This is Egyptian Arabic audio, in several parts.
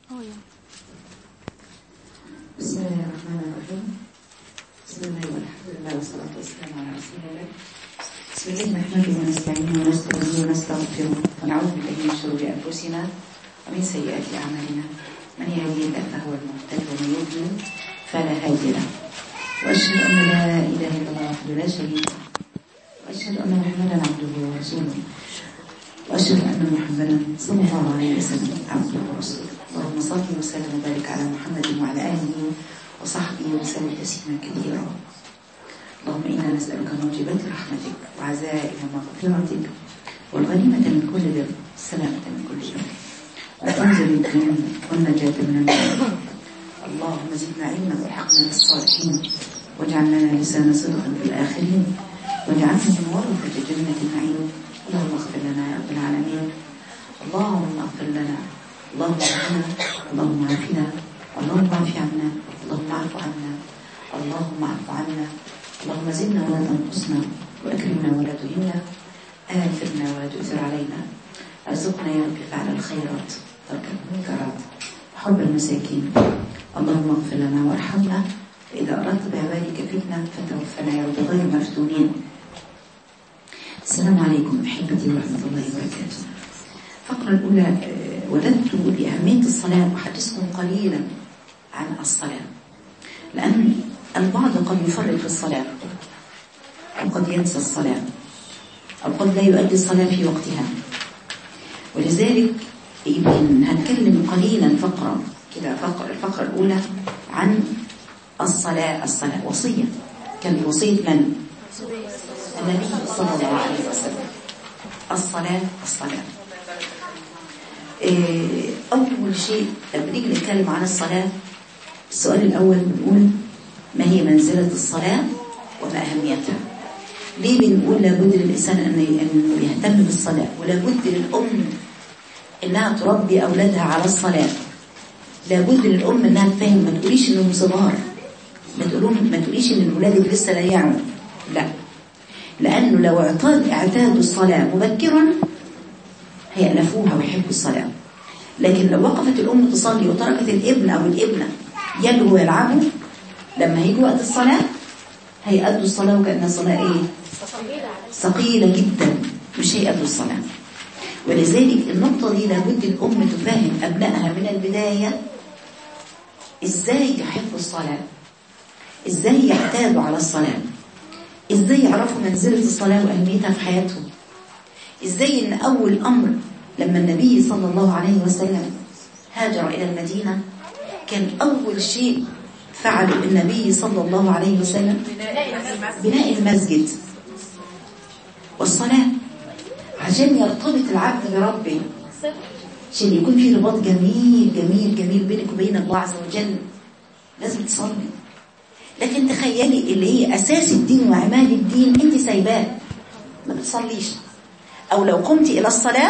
بسم الله الرحمن الرحيم بسم الله والحمد لله والصلاة والسلام على رسول الله بسم الله نحمده ونستعينه ونستغفره ونستغفره ونعوذ بالله من شرور أنفسنا ومن سيئات أعمالنا من يهدي الله فهو المهتد ومن يضلل فلا هادي له وأشهد أن لا إله إلا الله وحده لا شريك له وأشهد أن محمدا عبده ورسوله وأشهد أن محمدا صلى الله عليه وسلم عبده ورسوله اللهم صل وسلم وبارك على محمد وعلى آله وصحبه وسلم تسليما كثيرا اللهم إنا نسألك موجبات رحمتك وعزائم مغفرتك والغنيمة من كل بر السلامة من كل شر والفوز بالجنة والنجاة من النار اللهم زدنا علما والحقنا بالصالحين واجعل لنا لسان صدق في الآخرين واجعلنا من ورثة جنة النعيم اللهم اغفر لنا يا رب العالمين اللهم اغفر لنا اللهم ارحمنا اللهم عافنا اللهم اعف عنا اللهم اعف عنا اللهم اعف عنا اللهم زدنا ولا تنقصنا واكرمنا ولا تهنا آثرنا ولا تؤثر علينا ارزقنا يا رب فعل الخيرات ترك المنكرات حب المساكين اللهم اغفر لنا وارحمنا فإذا أردت بعبادك فتنة فتوفنا يا رب غير مفتونين السلام عليكم أحبتي ورحمة الله وبركاته الفقرة الأولى آه، وددت بأهمية الصلاة أحدثكم قليلا عن الصلاة لأن البعض قد يفرط في الصلاة أو قد ينسى الصلاة أو قد لا يؤدي الصلاة في وقتها ولذلك يمكن هنتكلم قليلا فقرة كده فقرة الفقرة الأولى عن الصلاة الصلاة وصية كانت وصية من؟ النبي صلى الله عليه وسلم الصلاة الصلاة إيه، أول شيء لما نيجي نتكلم عن الصلاة السؤال الأول بنقول ما هي منزلة الصلاة وما أهميتها ليه بنقول لابد للإنسان أن أنه يهتم بالصلاة ولابد للأم إنها تربي أولادها على الصلاة لابد للأم إنها تفهم ما تقوليش إنهم صغار ما تقولهم ما تقوليش إن ولادك لسه لا يعمل لا لأنه لو اعتاد اعتادوا الصلاة مبكرا هيألفوها ويحبوا الصلاة لكن لو وقفت الأم تصلي وتركت الابن أو الابنة يلهوا ويلعبوا لما هيجي وقت الصلاة هيأدوا الصلاة وكأنها صلاة إيه؟ ثقيلة جدا مش هيأدوا الصلاة ولذلك النقطة دي لابد الأم تفهم أبنائها من البداية إزاي يحبوا الصلاة إزاي يعتادوا على الصلاة إزاي يعرفوا منزلة الصلاة وأهميتها في حياتهم إزاي إن أول أمر لما النبي صلى الله عليه وسلم هاجر إلى المدينة كان أول شيء فعله النبي صلى الله عليه وسلم بناء المسجد والصلاة عشان يرتبط العبد بربه عشان يكون في رباط جميل جميل جميل بينك وبين الله عز وجل لازم تصلي لكن تخيلي اللي هي أساس الدين وعماد الدين انت سايباه ما بتصليش أو لو قمت إلى الصلاة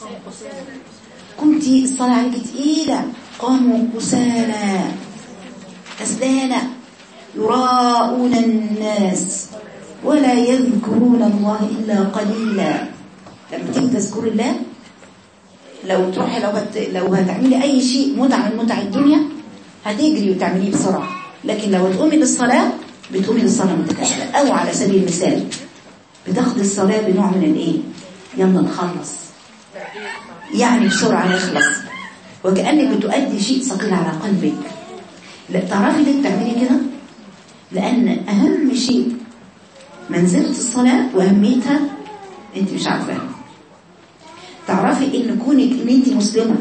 قمت الصلاة عليك تقيلة قاموا كسالى كسلانة يراءون الناس ولا يذكرون الله إلا قليلا لما تيجي تذكر الله لو تروحي لو هت... لو هتعملي أي شيء متعة من متع الدنيا هتجري وتعمليه بسرعة لكن لو تقومي للصلاة بتقومي للصلاة متكاسلة أو على سبيل المثال بتاخدي الصلاة بنوع من الإيه يلا نخلص يعني بسرعة نخلص وكأنك بتؤدي شيء ثقيل على قلبك لا تعرفي ليه بتعملي كده لأن أهم شيء منزلة الصلاة وأهميتها أنت مش عارفاها تعرفي إن كونك إن أنت مسلمة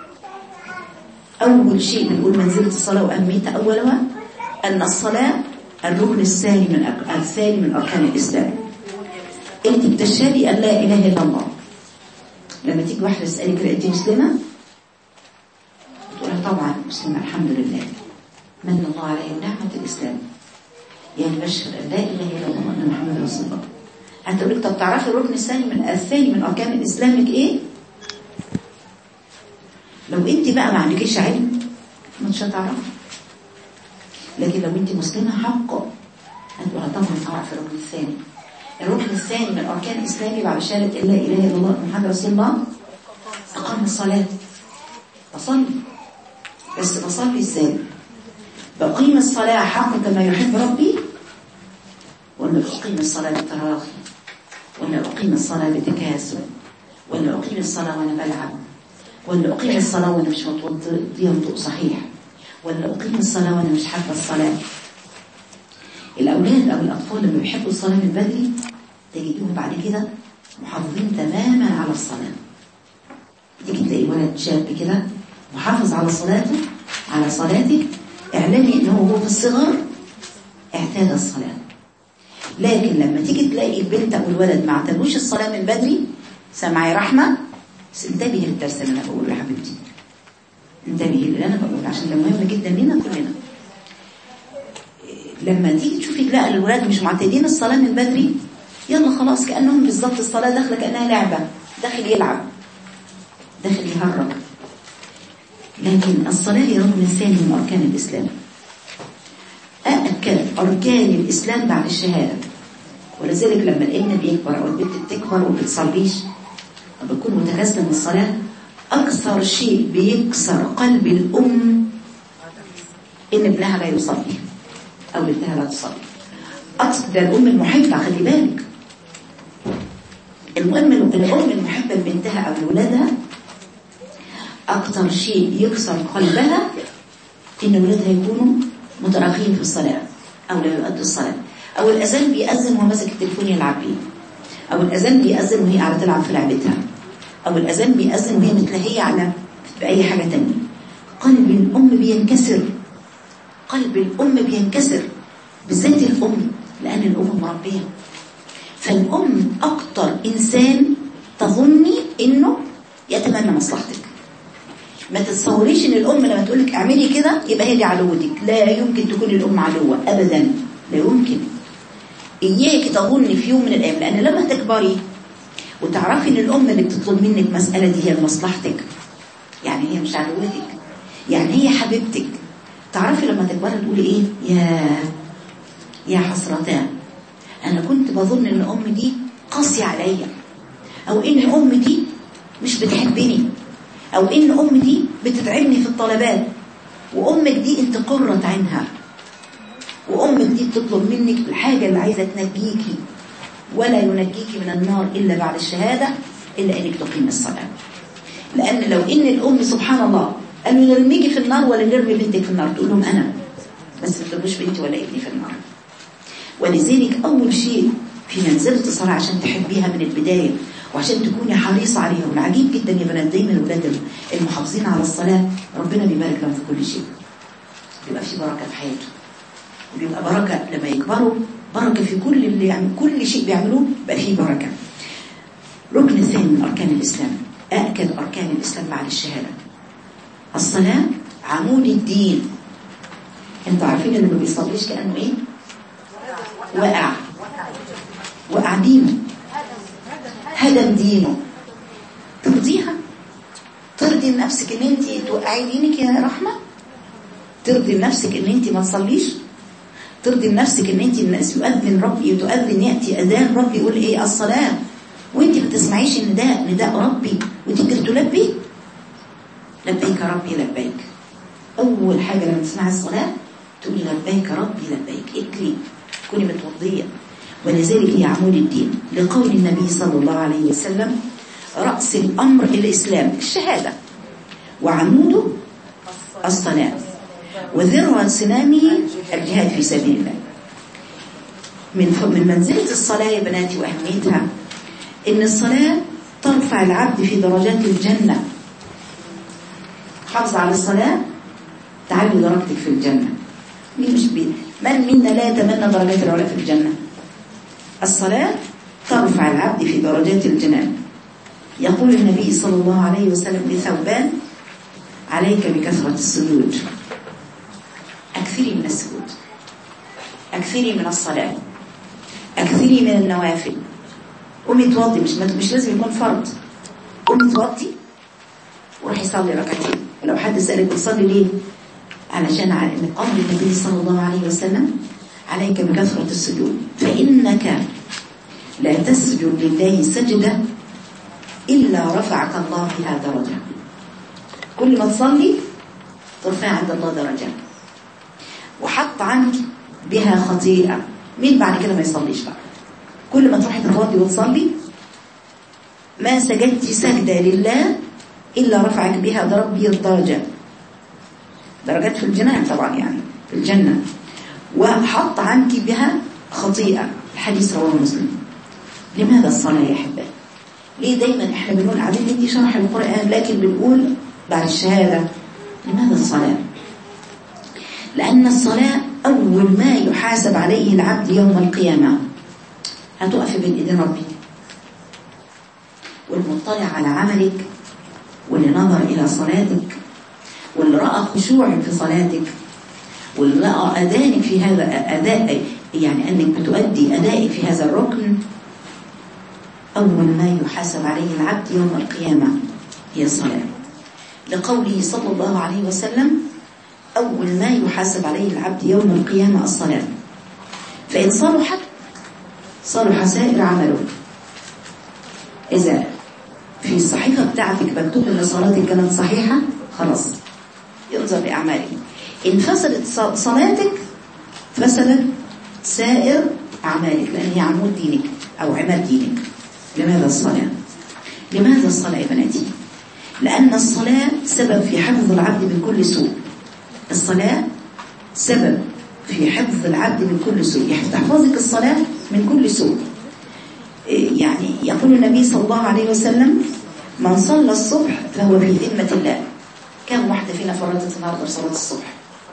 أول شيء بنقول منزلة الصلاة وأهميتها أولها أن الصلاة الركن الثاني من أك- الثاني من أركان الإسلام أنت بتشهدي أن لا إله إلا الله لما تيجي واحدة تسألك كده أنت مسلمة تقول طبعا مسلمة الحمد لله من الله علي ونعمة الإسلام يعني بشهد أن لا إله إلا الله وأن محمد رسول الله هتقول لك طب تعرفي الركن الثاني من الثاني من أركان الإسلام إيه؟ لو أنت بقى ما عندكيش علم مش هتعرفي لكن لو أنت مسلمة حقا هتقول طبعا أعرف الركن الثاني الركن الثاني من أركان الإسلام بعد شهادة أن لا إله إلا الله وأن محمد رسول الله أقام الصلاة أصلي بس بصلي ازاي بقيم الصلاة حق كما يحب ربي ولا أقيم الصلاة بتراخي ولا أقيم الصلاة بتكاسل ولا أقيم الصلاة وأنا بلعب ولا أقيم الصلاة وأنا مش متوضية وضوء صحيح ولا أقيم الصلاة وأنا مش حابة الصلاة الأولاد أو الأطفال لما بيحبوا الصلاة من بدري تجدوهم بعد كده محافظين تماما على الصلاة تيجي تلاقي ولد شاب كده محافظ على صلاته على صلاته اعلامي ان هو في الصغر اعتاد الصلاة لكن لما تيجي تلاقي البنت او الولد ما اعتادوش الصلاة من بدري سامعي رحمة انتبهي للدرس اللي انا بقوله يا حبيبتي انتبهي اللي انا بقوله عشان ده مهم جدا لنا كلنا لما تيجي تشوفي تلاقي الولاد مش معتادين الصلاة من بدري يلا خلاص كأنهم بالظبط الصلاة داخلة كأنها لعبة داخل يلعب داخل يهرب لكن الصلاة هي ركن ثاني من أركان الإسلام أأكد أركان الإسلام بعد الشهادة ولذلك لما الابن بيكبر أو البنت بتكبر وبتصليش بتكون متكاسلة من الصلاة أكثر شيء بيكسر قلب الأم إن ابنها لا يصلي أو ابنها لا تصلي أكثر ده الأم المحبة خلي بالك المهم الأم المحبة لبنتها أو لولادها أكثر شيء يكسر قلبها إن ولادها يكونوا متراخين في الصلاة أو لا يؤدوا الصلاة أو الأذان بيأذن وهو ماسك التليفون يلعب بيه أو الأذان بيأذن وهي قاعدة تلعب في لعبتها أو الأذان بيأذن وهي متلهية على بأي حاجة تانية قلب الأم بينكسر قلب الأم بينكسر بالذات الأم لأن الأم مربية فالأم أكتر إنسان تظني إنه يتمنى مصلحتك ما تتصوريش ان الام لما تقول لك اعملي كده يبقى هي دي عدوتك لا يمكن تكون الام عدوه ابدا لا يمكن اياك تظني في يوم من الايام لان لما تكبري وتعرفي ان الام اللي بتطلب منك مساله دي هي لمصلحتك يعني هي مش عدوتك يعني هي حبيبتك تعرفي لما تكبري تقولي ايه يا يا حسرتان انا كنت بظن ان امي دي قاسيه عليا او ان امي دي مش بتحبني او ان امي دي بتتعبني في الطلبات وامك دي انت قرة عينها وامك دي بتطلب منك الحاجة اللي عايزة تنجيكي ولا ينجيكي من النار الا بعد الشهادة الا انك تقيم الصلاة لان لو ان الام سبحان الله قالوا نرميكي في النار ولا نرمي بنتك في النار تقول لهم انا بس ما ترموش بنتي ولا ابني في النار ولذلك اول شيء في منزلة الصلاة عشان تحبيها من البداية وعشان تكوني حريصة عليها والعجيب جدا يا بنات دايما الولاد المحافظين على الصلاة ربنا بيبارك لهم في كل شيء بيبقى في بركة في حياته وبيبقى بركة لما يكبروا بركة في كل اللي يعني كل شيء بيعملوه بقى فيه بركة ركن ثاني من أركان الإسلام أأكد أركان الإسلام بعد الشهادة الصلاة عمود الدين انتوا عارفين اللي ما بيصليش كأنه ايه وقع وقع دينه هدم دينه ترضيها ترضي لنفسك ان انت توقعي دينك يا رحمة ترضي لنفسك ان انت ما تصليش ترضي لنفسك ان انت الناس يؤذن ربي تؤذن يأتي اذان ربي يقول ايه الصلاة وانت ما تسمعيش النداء نداء ربي وتقدر تلبي لبيك ربي لبيك اول حاجة لما تسمعي الصلاة تقولي لبيك ربي لبيك اكلي كوني متوضية ولذلك هي عمود الدين لقول النبي صلى الله عليه وسلم رأس الأمر الإسلام الشهادة وعموده الصلاة وذروة سنامه الجهاد في سبيل الله من من منزلة الصلاة يا بناتي وأهميتها إن الصلاة ترفع العبد في درجات الجنة حافظ على الصلاة تعلي درجتك في الجنة مين مش بيه من منا لا يتمنى درجات العلا في الجنة الصلاة ترفع العبد في درجات الجنان يقول النبي صلى الله عليه وسلم لثوبان عليك بكثرة السجود أكثري من السجود أكثري من الصلاة أكثري من النوافل قومي توضي مش, مش لازم يكون فرض قومي توضي وروحي صلي ركعتين ولو حد سألك تصلي ليه علشان من قول النبي صلى الله عليه وسلم عليك بكثرة السجود فإنك لا تسجد لله سجدة إلا رفعك الله بها درجة كل ما تصلي ترفع عند الله درجة وحط عنك بها خطيئة مين بعد كده ما يصليش بقى كل ما تروحي تتوضي وتصلي ما سجدت سجدة لله إلا رفعك بها ربي الدرجة درجات في الجنان طبعا يعني في الجنة وحط عنك بها خطيئة الحديث رواه مسلم لماذا الصلاة يا أحبائي ليه دايما احنا بنقول قاعدين ندي شرح القرآن لكن بنقول بعد الشهادة لماذا الصلاة لأن الصلاة أول ما يحاسب عليه العبد يوم القيامة هتقف بين إيدين ربي والمطلع على عملك واللي نظر إلى صلاتك واللي رأى خشوع في صلاتك واللي رأى أدائك في هذا أداء يعني أنك بتؤدي أدائك في هذا الركن أول ما يحاسب عليه العبد يوم القيامة هي الصلاة لقوله صلى الله عليه وسلم أول ما يحاسب عليه العبد يوم القيامة الصلاة فإن صلحت صلح سائر عمله إذا في الصحيفة بتاعتك مكتوب أن صلاتك كانت صحيحة خلاص ينظر لأعمالك إن فسدت صلاتك فسدت سائر أعمالك لأن هي عمود دينك أو عماد دينك لماذا الصلاة؟ لماذا الصلاة يا بناتي؟ لأن الصلاة سبب في حفظ العبد من كل سوء الصلاة سبب في حفظ العبد من كل سوء تحفظك الصلاة من كل سوء يعني يقول النبي صلى الله عليه وسلم من صلى الصبح فهو في ذمة الله كم واحدة فينا فرطت النهاردة صلاة الصبح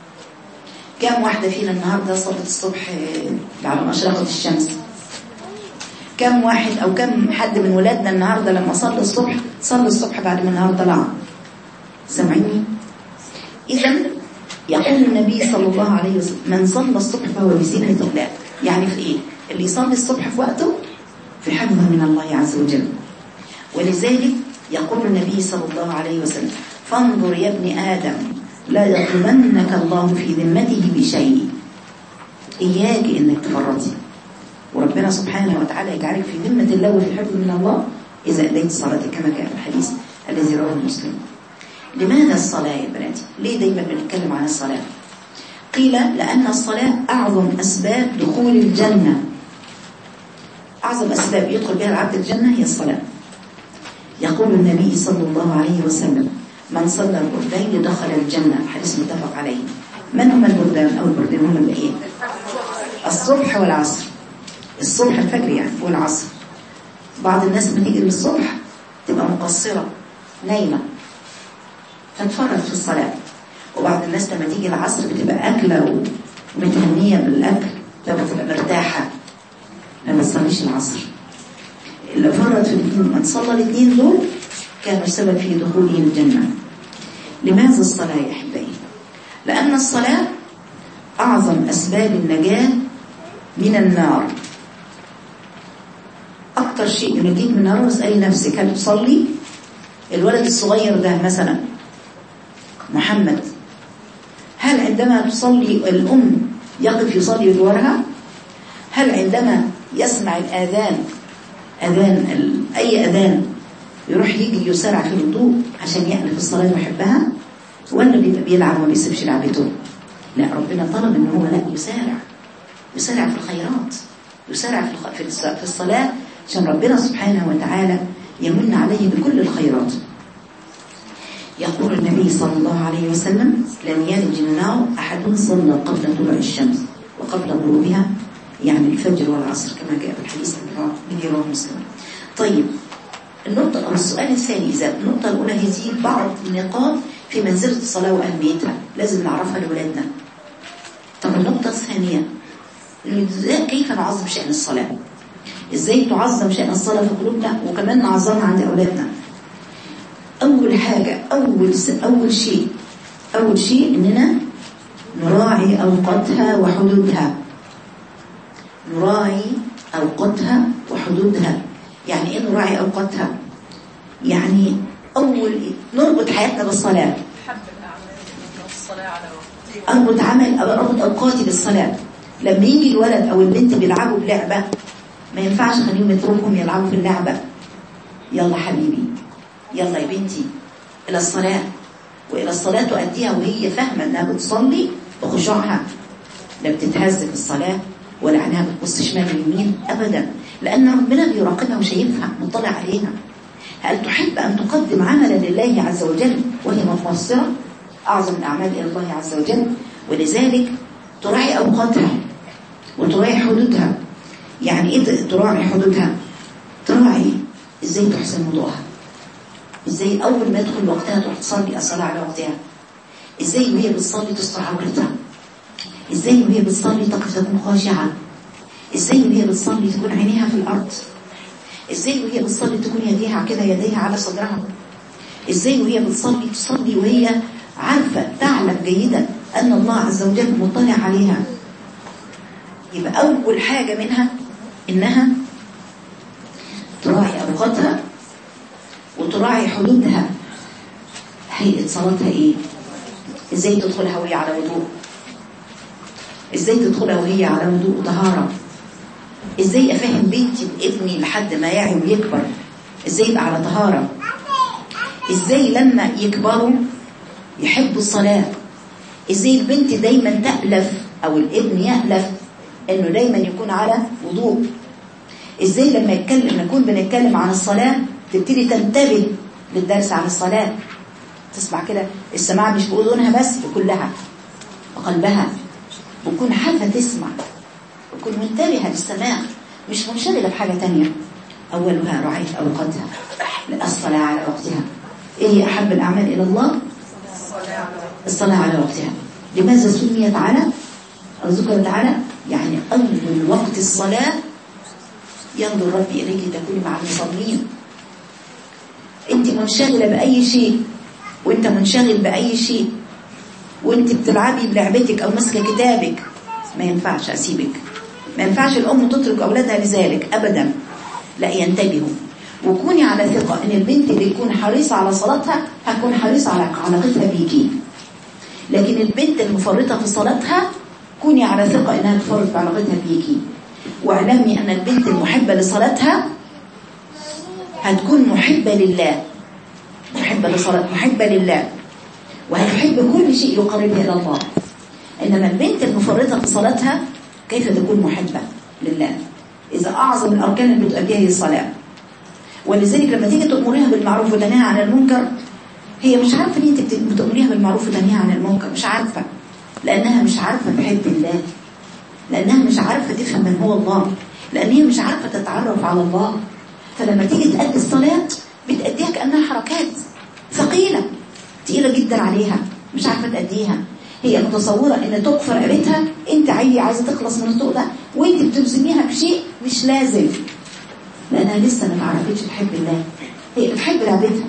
كم واحدة فينا النهاردة صلت الصبح بعد ما أشرقت الشمس كم واحد أو كم حد من ولادنا النهاردة لما صلى الصبح صلى الصبح بعد ما النهار طلع سمعيني إذا يقول النبي صلى الله عليه وسلم من صلى الصبح فهو بسنة الله يعني في إيه اللي يصلي الصبح في وقته في حفظ من الله عز وجل ولذلك يقول النبي صلى الله عليه وسلم فانظر يا ابن آدم لا يطلبنك الله في ذمته بشيء إياك إنك تفرطي وربنا سبحانه وتعالى يجعلك في ذمة الله وفي حفظ من الله إذا أديت صلاتك كما كان الحديث الذي رواه مسلم لماذا الصلاة يا بناتي؟ ليه دايما بنتكلم عن الصلاة؟ قيل لأن الصلاة أعظم أسباب دخول الجنة أعظم أسباب يدخل بها العبد الجنة هي الصلاة يقول النبي صلى الله عليه وسلم من صلى البردين دخل الجنة حديث متفق عليه من هم البردان أو البردين هم الإيه؟ الصبح والعصر الصبح الفجر يعني والعصر بعض الناس لما تيجي للصبح تبقى مقصرة نايمة فتفرط في الصلاة وبعض الناس لما تيجي العصر بتبقى أكلة ومتهنية بالأكل بتبقى مرتاحة ما تصليش العصر اللي فرط في الاثنين من صلى الاثنين دول كانوا السبب في دخوله الجنة لماذا الصلاة يا أحبائي لأن الصلاة أعظم أسباب النجاة من النار أكتر شيء ينجيك من النار واسألي نفسك هل تصلي الولد الصغير ده مثلا محمد هل عندما تصلي الأم يقف يصلي جوارها هل عندما يسمع الآذان أذان أي أذان يروح يجي يسارع في الوضوء عشان يألف الصلاة ويحبها ولا بيبقى بيلعب وما بيسيبش لعبته لا ربنا طلب ان هو لا يسارع يسارع في الخيرات يسارع في في الصلاة عشان ربنا سبحانه وتعالى يمن عليه بكل الخيرات يقول النبي صلى الله عليه وسلم لن يلج النار أحد صلى قبل طلوع الشمس وقبل غروبها يعني الفجر والعصر كما جاء في الحديث الذي رواه مسلم طيب النقطة أو السؤال الثاني إذا النقطة الأولى هذه بعض النقاط في منزلة الصلاة وأهميتها لازم نعرفها لأولادنا طب النقطة الثانية كيف نعظم شأن الصلاة إزاي تعظم شأن الصلاة في قلوبنا وكمان نعظمها عند أولادنا أول حاجة أول أول شيء أول شيء إننا نراعي أوقاتها وحدودها نراعي أوقاتها وحدودها يعني إيه نراعي أوقاتها يعني أول نربط حياتنا بالصلاة أربط عمل أو أربط أوقاتي بالصلاة لما يجي الولد أو البنت بيلعبوا بلعبة ما ينفعش خليهم يتركهم يلعبوا في اللعبة يلا حبيبي يلا يا بنتي إلى الصلاة وإلى الصلاة تؤديها وهي فاهمة أنها بتصلي بخشوعها لا بتتهز في الصلاة ولا عينها بتبص شمال ويمين أبدا لأن ربنا بيراقبها وشايفها مطلع عليها هل تحب أن تقدم عملا لله عز وجل وهي مفسرة أعظم الأعمال إلى الله عز وجل ولذلك تراعي أوقاتها وتراعي حدودها يعني إيه تراعي حدودها تراعي إزاي تحسن وضوءها إزاي أول ما يدخل وقتها تروح تصلي الصلاة على وقتها إزاي وهي بتصلي تستر عورتها إزاي وهي بتصلي تقف تكون خاشعة إزاي وهي بتصلي تكون عينيها في الأرض إزاي وهي بتصلي تكون يديها كده يديها على صدرها إزاي وهي بتصلي تصلي وهي عارفة تعلم جيدا أن الله عز وجل مطلع عليها يبقى أول حاجة منها إنها تراعي أوقاتها وتراعي حدودها هيئة صلاتها إيه إزاي تدخلها وهي على وضوء إزاي تدخلها وهي على وضوء طهارة إزاي أفهم بنتي وابني لحد ما يعي ويكبر إزاي يبقى على طهارة إزاي لما يكبروا يحبوا الصلاة إزاي البنت دايما تألف أو الابن يألف إنه دايما يكون على وضوء إزاي لما يتكلم نكون بنتكلم عن الصلاة تبتدي تنتبه للدرس عن الصلاة تسمع كده السماع مش بأذنها بس بكلها وقلبها وتكون حابة تسمع وتكون منتبهة للسماع مش منشغلة بحاجة تانية أولها رعاية أوقاتها الصلاة على وقتها إيه هي أحب الأعمال إلى الله الصلاة على وقتها لماذا سميت على أو ذكرت على يعني أول وقت الصلاة ينظر ربي إليك تكوني مع المصلين أنت منشغلة بأي شيء وأنت منشغل بأي شيء وأنت بتلعبي بلعبتك أو ماسكة كتابك ما ينفعش أسيبك ما ينفعش الأم تترك أولادها لذلك أبدا لا ينتبهوا وكوني على ثقة ان البنت اللي تكون حريصة على صلاتها هتكون حريصة على علاقتها بيكي لكن البنت المفرطة في صلاتها كوني على ثقة انها تفرط في علاقتها بيكي واعلمي ان البنت المحبة لصلاتها هتكون محبة لله محبة لصلاة محبة لله وهتحب كل شيء يقربها إلى الله إنما البنت المفرطة في صلاتها كيف تكون محبة لله إذا أعظم الأركان اللي بتؤديها هي الصلاة ولذلك لما تيجي تأمريها بالمعروف وتنهيها عن المنكر هي مش عارفة ان انت بتأمريها بالمعروف وتنهيها عن المنكر مش عارفة لأنها مش عارفة تحب الله لأنها مش عارفة تفهم من هو الله لأن هي مش عارفة تتعرف على الله فلما تيجي تأدي الصلاة بتأديها كأنها حركات ثقيلة تقيلة جدا عليها مش عارفة تأديها هي متصورة ان طوق في رقبتها انت عايزة عايزة تخلص من الطوق ده وانت بتلزميها بشيء مش لازم لأنها لسه ما تعرفتش تحب الله هي بتحب لعبتها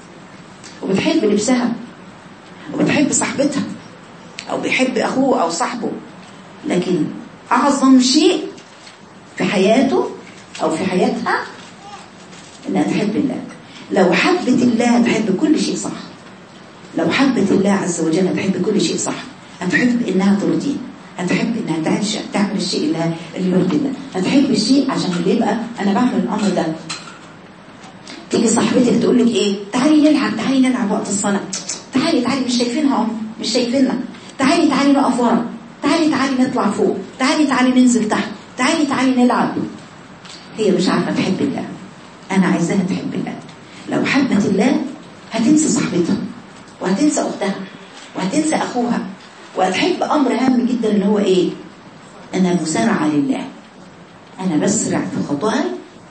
وبتحب لبسها وبتحب صاحبتها أو بيحب أخوه أو صاحبه لكن أعظم شيء في حياته أو في حياتها إنها تحب الله لو حبت الله تحب كل شيء صح لو حبت الله عز وجل تحب كل شيء صح هتحب إنها ترضيه هتحب انها تعيش تعمل الشيء اللي اللي يرضي الله هتحب الشيء عشان اللي يبقى انا بعمل الامر ده تيجي صاحبتك تقول لك ايه تعالي نلعب تعالي نلعب وقت الصلاه تعالي تعالي مش شايفينها ام مش شايفيننا تعالي تعالي نقف ورا تعالي تعالي نطلع فوق تعالي تعالي ننزل تحت تعالي تعالي نلعب هي مش عارفه تحب الله انا عايزاها تحب الله لو حبت الله هتنسى صاحبتها وهتنسى اختها وهتنسى اخوها وهتحب أمر هام جدا اللي هو إيه أنا مسارعة لله أنا بسرع في خطاي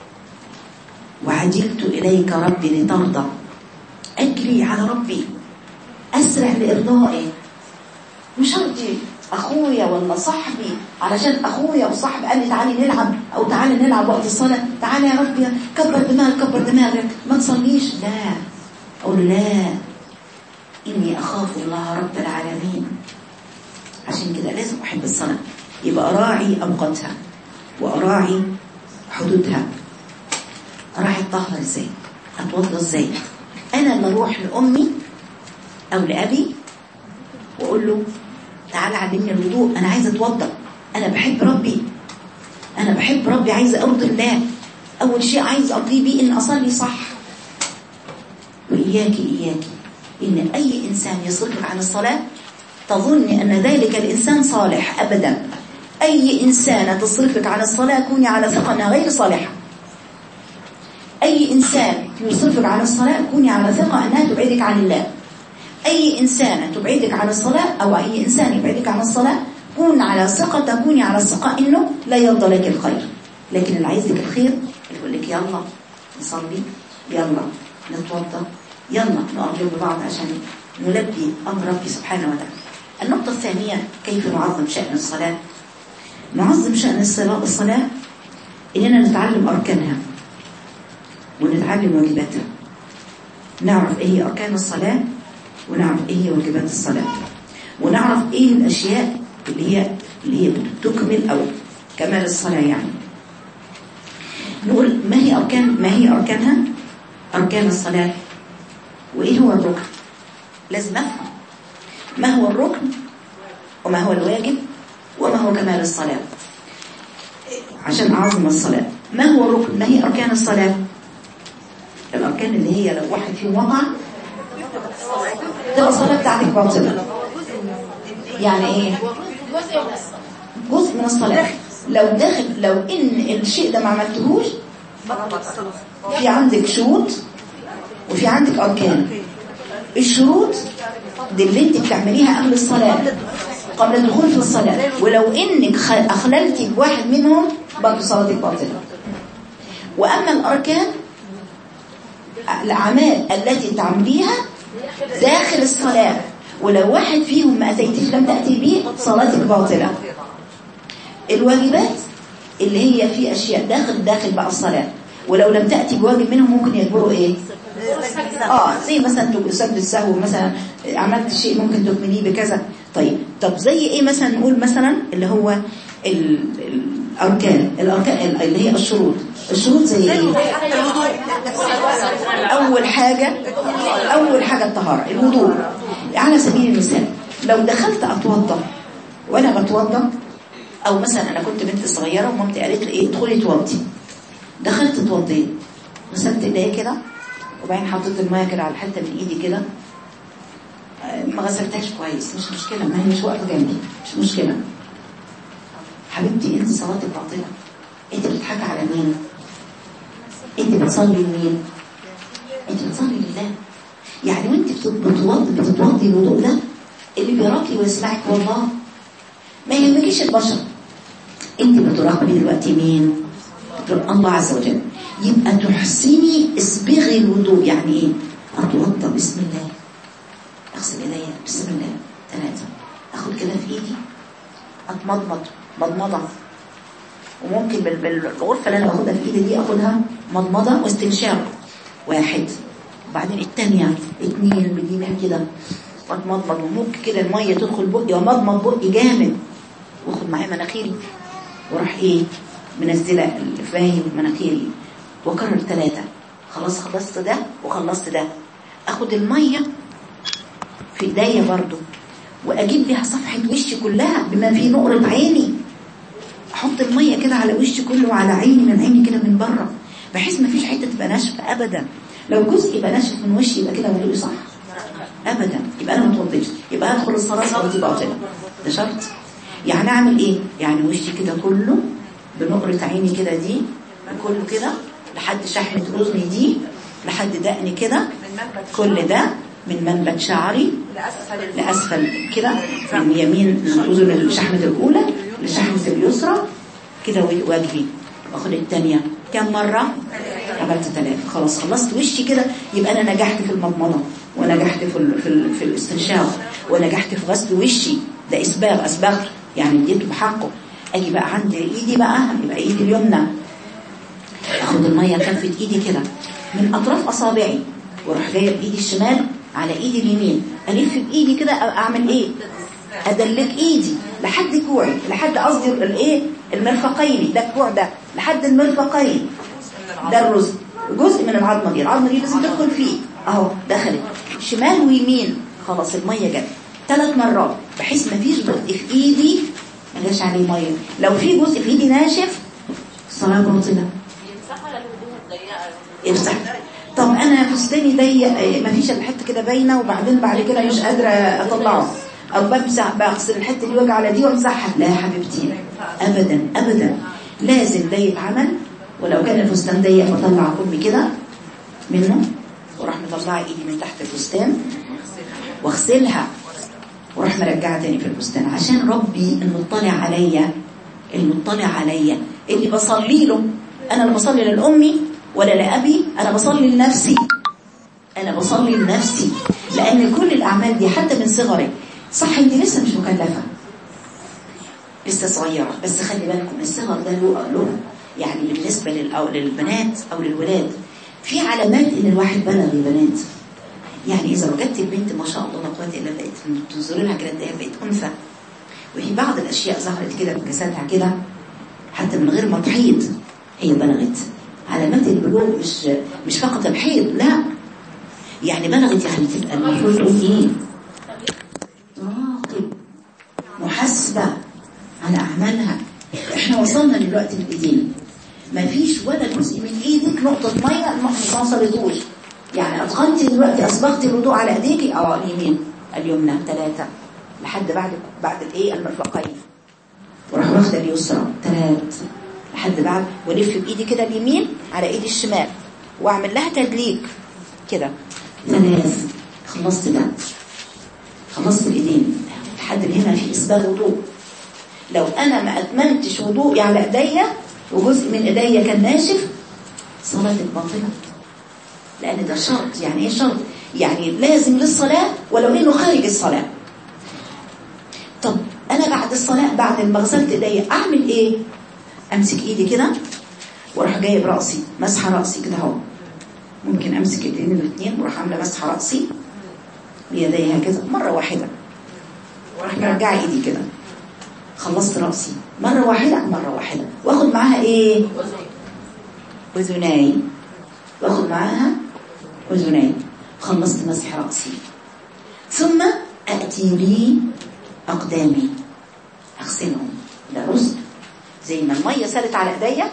وعجلت إليك ربي لترضى أجري على ربي أسرع لإرضائي مش أرضي أخويا ولا صاحبي علشان أخويا وصاحبي قال لي تعالي نلعب أو تعالي نلعب وقت الصلاة تعالي يا ربي كبر دماغك كبر دماغك ما تصليش لا أقول لا إني أخاف الله رب العالمين عشان كده لازم أحب الصلاة يبقى أراعي أوقاتها وأراعي حدودها أراعي الطهر إزاي أتوضى إزاي أنا اللي أروح لأمي أو لأبي وأقول له تعال علمني الوضوء أنا عايزة أتوضى أنا بحب ربي أنا بحب ربي عايزة أرضي الله أول شيء عايز أرضي بيه إن أصلي صح وإياكي إياكي إن أي إنسان يصرفك عن الصلاة تظن أن ذلك الإنسان صالح أبدا أي إنسانة تصرفك عن الصلاة كوني على ثقة أنها غير صالحة أي إنسان يصرفك عن الصلاة كوني على ثقة أنها تبعدك عن الله أي إنسانة تبعدك عن الصلاة أو أي إنسان يبعدك عن الصلاة كون على ثقة تكوني على ثقة إنه لا يرضى لك الخير لكن اللي عايز لك الخير يقول لك يلا نصلي يلا نتوضى يلا نقرب ببعض عشان نلبي أمر ربي سبحانه وتعالى النقطة الثانية كيف نعظم شأن الصلاة نعظم شأن الصلاة الصلاة إننا نتعلم أركانها ونتعلم واجباتها نعرف إيه هي أركان الصلاة ونعرف إيه هي واجبات الصلاة ونعرف إيه الأشياء اللي هي اللي هي بتكمل أو كمال الصلاة يعني نقول ما هي أركان ما هي أركانها أركان الصلاة وإيه هو الركن لازم نفهم ما هو الركن وما هو الواجب وما هو كمال الصلاة عشان أعظم الصلاة ما هو الركن ما هي أركان الصلاة الأركان اللي هي لو واحد فيهم وقع تبقى الصلاة بتاعتك باطلة يعني إيه جزء من الصلاة لو داخل لو إن الشيء ده ما عملتهوش في عندك شروط وفي عندك أركان الشروط دي اللي انت بتعمليها قبل الصلاة قبل الدخول في الصلاة ولو انك اخللتي بواحد منهم برضه صلاتك باطلة واما الاركان الاعمال التي تعمليها داخل الصلاة ولو واحد فيهم ما اتيتيش لم تأتي به صلاتك باطلة الواجبات اللي هي في اشياء داخل داخل بقى الصلاة ولو لم تأتي بواجب منهم ممكن يجبروا ايه اه زي مثلا سد السهو مثلا عملت شيء ممكن تكمليه بكذا طيب طب زي ايه مثلا نقول مثلا اللي هو ال- الاركان الاركان اللي هي الشروط الشروط زي ايه اول حاجة اول حاجة الطهارة الوضوء على سبيل المثال لو دخلت اتوضى وانا بتوضى او مثلا انا كنت بنت صغيرة ومامتي قالت لي ايه ادخلي اتوضي دخلت اتوضيت غسلت ايديا كده وبعدين حطيت الميه كده على حته من ايدي كده آه، ما غسلتهاش كويس مش مشكله ما هي مش واقفه جنبي مش مشكله حبيبتي انت صلاتك باطله انت بتضحكي على مين انت بتصلي لمين انت بتصلي لله يعني وانت بت- بتوضي بتتوضي الوضوء ده اللي بيراكي ويسمعك والله ما يهمكيش البشر انت بتراقبي دلوقتي مين الله عز وجل يبقى تحسني اسبغي الوضوء يعني ايه اتوضا بسم الله اغسل ايديا بسم الله ثلاثة اخد كده في ايدي اتمضمض مضمضة وممكن بال- بالغرفة اللي انا باخدها في ايدي دي اخدها مضمضة واستنشاق واحد وبعدين الثانية اتنين باليمين كده واتمضمض وممكن كده المية تدخل بقي ومضمض بقي جامد واخد معايا مناخيري واروح ايه منزله الفاهم مناخيري واكرر ثلاثة خلاص خلصت ده وخلصت ده اخد المية في ايديا برضو واجيب بيها صفحة وشي كلها بما فيه نقرة عيني احط المية كده على وشي كله وعلى عيني من عيني كده من بره بحيث ما فيش حتة تبقى ناشفة ابدا لو جزء يبقى ناشف من وشي يبقى كده وضوئي صح ابدا يبقى انا ما اتوضيتش يبقى هدخل الصلاه صلاتي باطله ده شرط يعني اعمل ايه يعني وشي كده كله بنقرة عيني كده دي كله كده لحد شحمة اذني دي لحد دقني كده كل ده من منبت شعري لأسفل كده من يمين الأذن الشحمة الأولى لشحمة اليسرى كده واجبي واخد الثانية كم مرة عملت ثلاثة خلاص خلصت وشي كده يبقى أنا نجحت في المضمضة ونجحت في ال في, ال في الاستنشاق ونجحت في غسل وشي ده إسباغ أسبغت يعني اديته بحقه أجي بقى عند إيدي بقى يبقى إيدي اليمنى أخد المية كفة إيدي كده من أطراف أصابعي واروح جايه بايدي الشمال على ايدي اليمين الف بايدي كده اعمل ايه ادلك ايدي لحد كوعي لحد قصدي الايه المرفقين ده الكوع ده لحد المرفقين ده الرزق جزء من العظمه دي العظمه دي لازم تدخل فيه اهو دخلت شمال ويمين خلاص الميه جت ثلاث مرات بحيث ما فيش جزء في ايدي ما جاش عليه ميه لو في جزء في ايدي ناشف الصلاه باطله يمسحها للهدوم الضيقة امسح طب انا انا فستاني ضيق ما فيش الحته كده باينه وبعدين بعد كده مش قادره اطلعه او بمسح بغسل الحته دي واجي على دي وامسحها لا يا حبيبتي ابدا ابدا لازم ده يتعمل ولو كان الفستان ضيق بطلع كمي كده منه وراح مطلعه ايدي من تحت الفستان واغسلها وراح مرجعها تاني في الفستان عشان ربي المطلع عليا المطلع عليا اللي بصلي له انا اللي بصلي للامي ولا لابي انا بصلي لنفسي انا بصلي لنفسي لان كل الاعمال دي حتى من صغري صح انت لسه مش مكلفه لسه صغيره بس خلي بالكم الصغر ده له له يعني بالنسبه لل- أو للبنات او للولاد في علامات ان الواحد بلغ يا بنات يعني اذا وجدت البنت ما شاء الله لا قوه الا بالله بقت تنظري لها كده تلاقيها بقت انثى وفي بعض الاشياء ظهرت كده في جسدها كده حتى من غير ما تحيض هي بلغت علامات البلوغ مش مش فقط الحيض لا يعني بلغت يعني تبقى المفروض تقول ايه راقب محاسبه على اعمالها احنا وصلنا دلوقتي بايدينا ما فيش ولا جزء من ايدك نقطه ميه ما ما وصلتوش يعني اتقنتي دلوقتي اسبغتي الوضوء على ايديكي اه اليمين اليمنى ثلاثه لحد بعد بعد الايه المرفقين وراح واخده اليسرى ثلاث لحد بعد والف بايدي كده اليمين على ايدي الشمال واعمل لها تدليك كده ثلاث خلصت ده خلصت الايدين لحد هنا في اسباغ وضوء لو انا ما اتممتش وضوئي على ايديا وجزء من ايديا كان ناشف صلاتك باطله لان ده شرط يعني ايه شرط يعني لازم للصلاه ولو انه خارج الصلاه طب انا بعد الصلاه بعد ما غسلت ايديا اعمل ايه امسك ايدي كده واروح جايب راسي مسحه راسي كده اهو ممكن امسك ايدين الاثنين واروح عامله مسحه راسي بيدي هكذا مره واحده واروح مرجعه ايدي كده خلصت راسي مره واحده مره واحده واخد معاها ايه اذناي واخد معاها اذناي خلصت مسح راسي ثم اتي لي اقدامي اغسلهم ده غسل زي ما الميه سالت على ايديا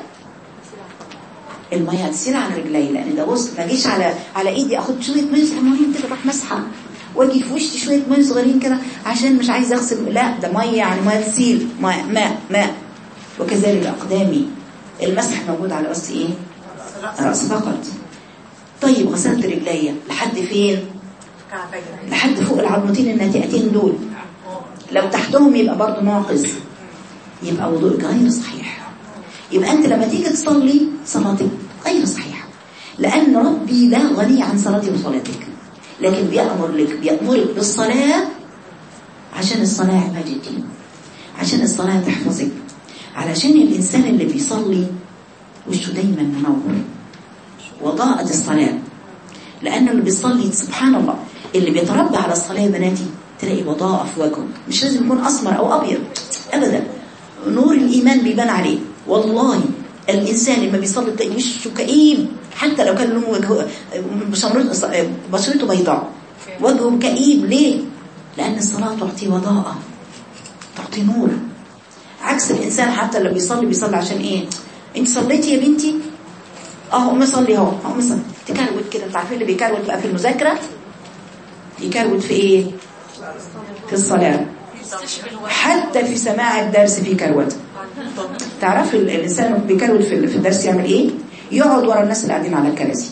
الميه هتسيل على رجلي لان ده غسل ما اجيش على على ايدي اخد شويه ميه صغيرين كده اروح مسحه واجي في وشي شويه ميه صغيرين كده عشان مش عايزه اغسل لا ده ميه يعني ميه تسيل ماء ماء ماء وكذلك اقدامي المسح موجود على راس ايه راس فقط طيب غسلت رجليا لحد فين لحد فوق العظمتين الناتئتين دول لو تحتهم يبقى برضه ناقص يبقى وضوءك غير صحيح يبقى انت لما تيجي تصلي صلاتك غير صحيحه لان ربي لا غني عن صلاتي وصلاتك لكن بيأمر لك بيأمرك بالصلاة عشان الصلاة عماد الدين عشان الصلاة تحفظك علشان الإنسان اللي بيصلي وشه دايما منور وضاءت الصلاة لأنه اللي بيصلي سبحان الله اللي بيتربى على الصلاة يا بناتي تلاقي وضاءة في وجهه مش لازم يكون أسمر أو أبيض أبدا نور الإيمان بيبان عليه والله الإنسان لما بيصلي تلاقي وشه كئيب حتى لو كان لونه وجهه بشرته بشرته بيضاء وجهه كئيب ليه؟ لأن الصلاة تعطي وضاءة تعطي نور عكس الإنسان حتى اللي بيصلي بيصلي عشان إيه؟ أنت صليتي يا بنتي؟ اه قومي صلي اهو قومي صلي تكروت كده انتوا عارفين اللي بيكروت بقى في المذاكرة يكروت في ايه؟ في الصلاة حتى في سماع الدرس في كروت تعرف الإنسان بيكروت في الدرس يعمل ايه؟ يقعد ورا الناس اللي قاعدين على الكراسي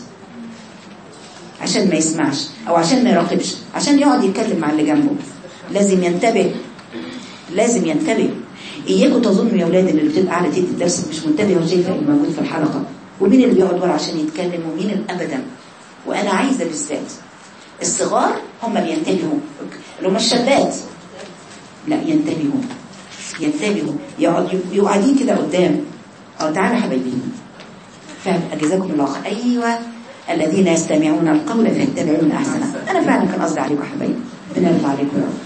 عشان ما يسمعش او عشان ما يراقبش عشان يقعد يتكلم مع اللي جنبه لازم ينتبه لازم ينتبه اياكم تظنوا يا اولاد اللي بتبقى قاعده تدي الدرس مش منتبه وشايفه اللي موجود في الحلقه ومين اللي بيقعد ورا عشان يتكلم ومين اللي ابدا وانا عايزه بالذات الصغار هم اللي ينتبهوا اللي هم الشابات لا ينتبهوا ينتبهوا يقعد يبقوا قاعدين كده قدام اه تعالوا حبايبي فاهم أجزاكم الله خير أيوة الذين يستمعون القول فيتبعون أحسنه أنا فعلا كان قصدي عليكم يا حبايبي بنرفع عليكم يا رب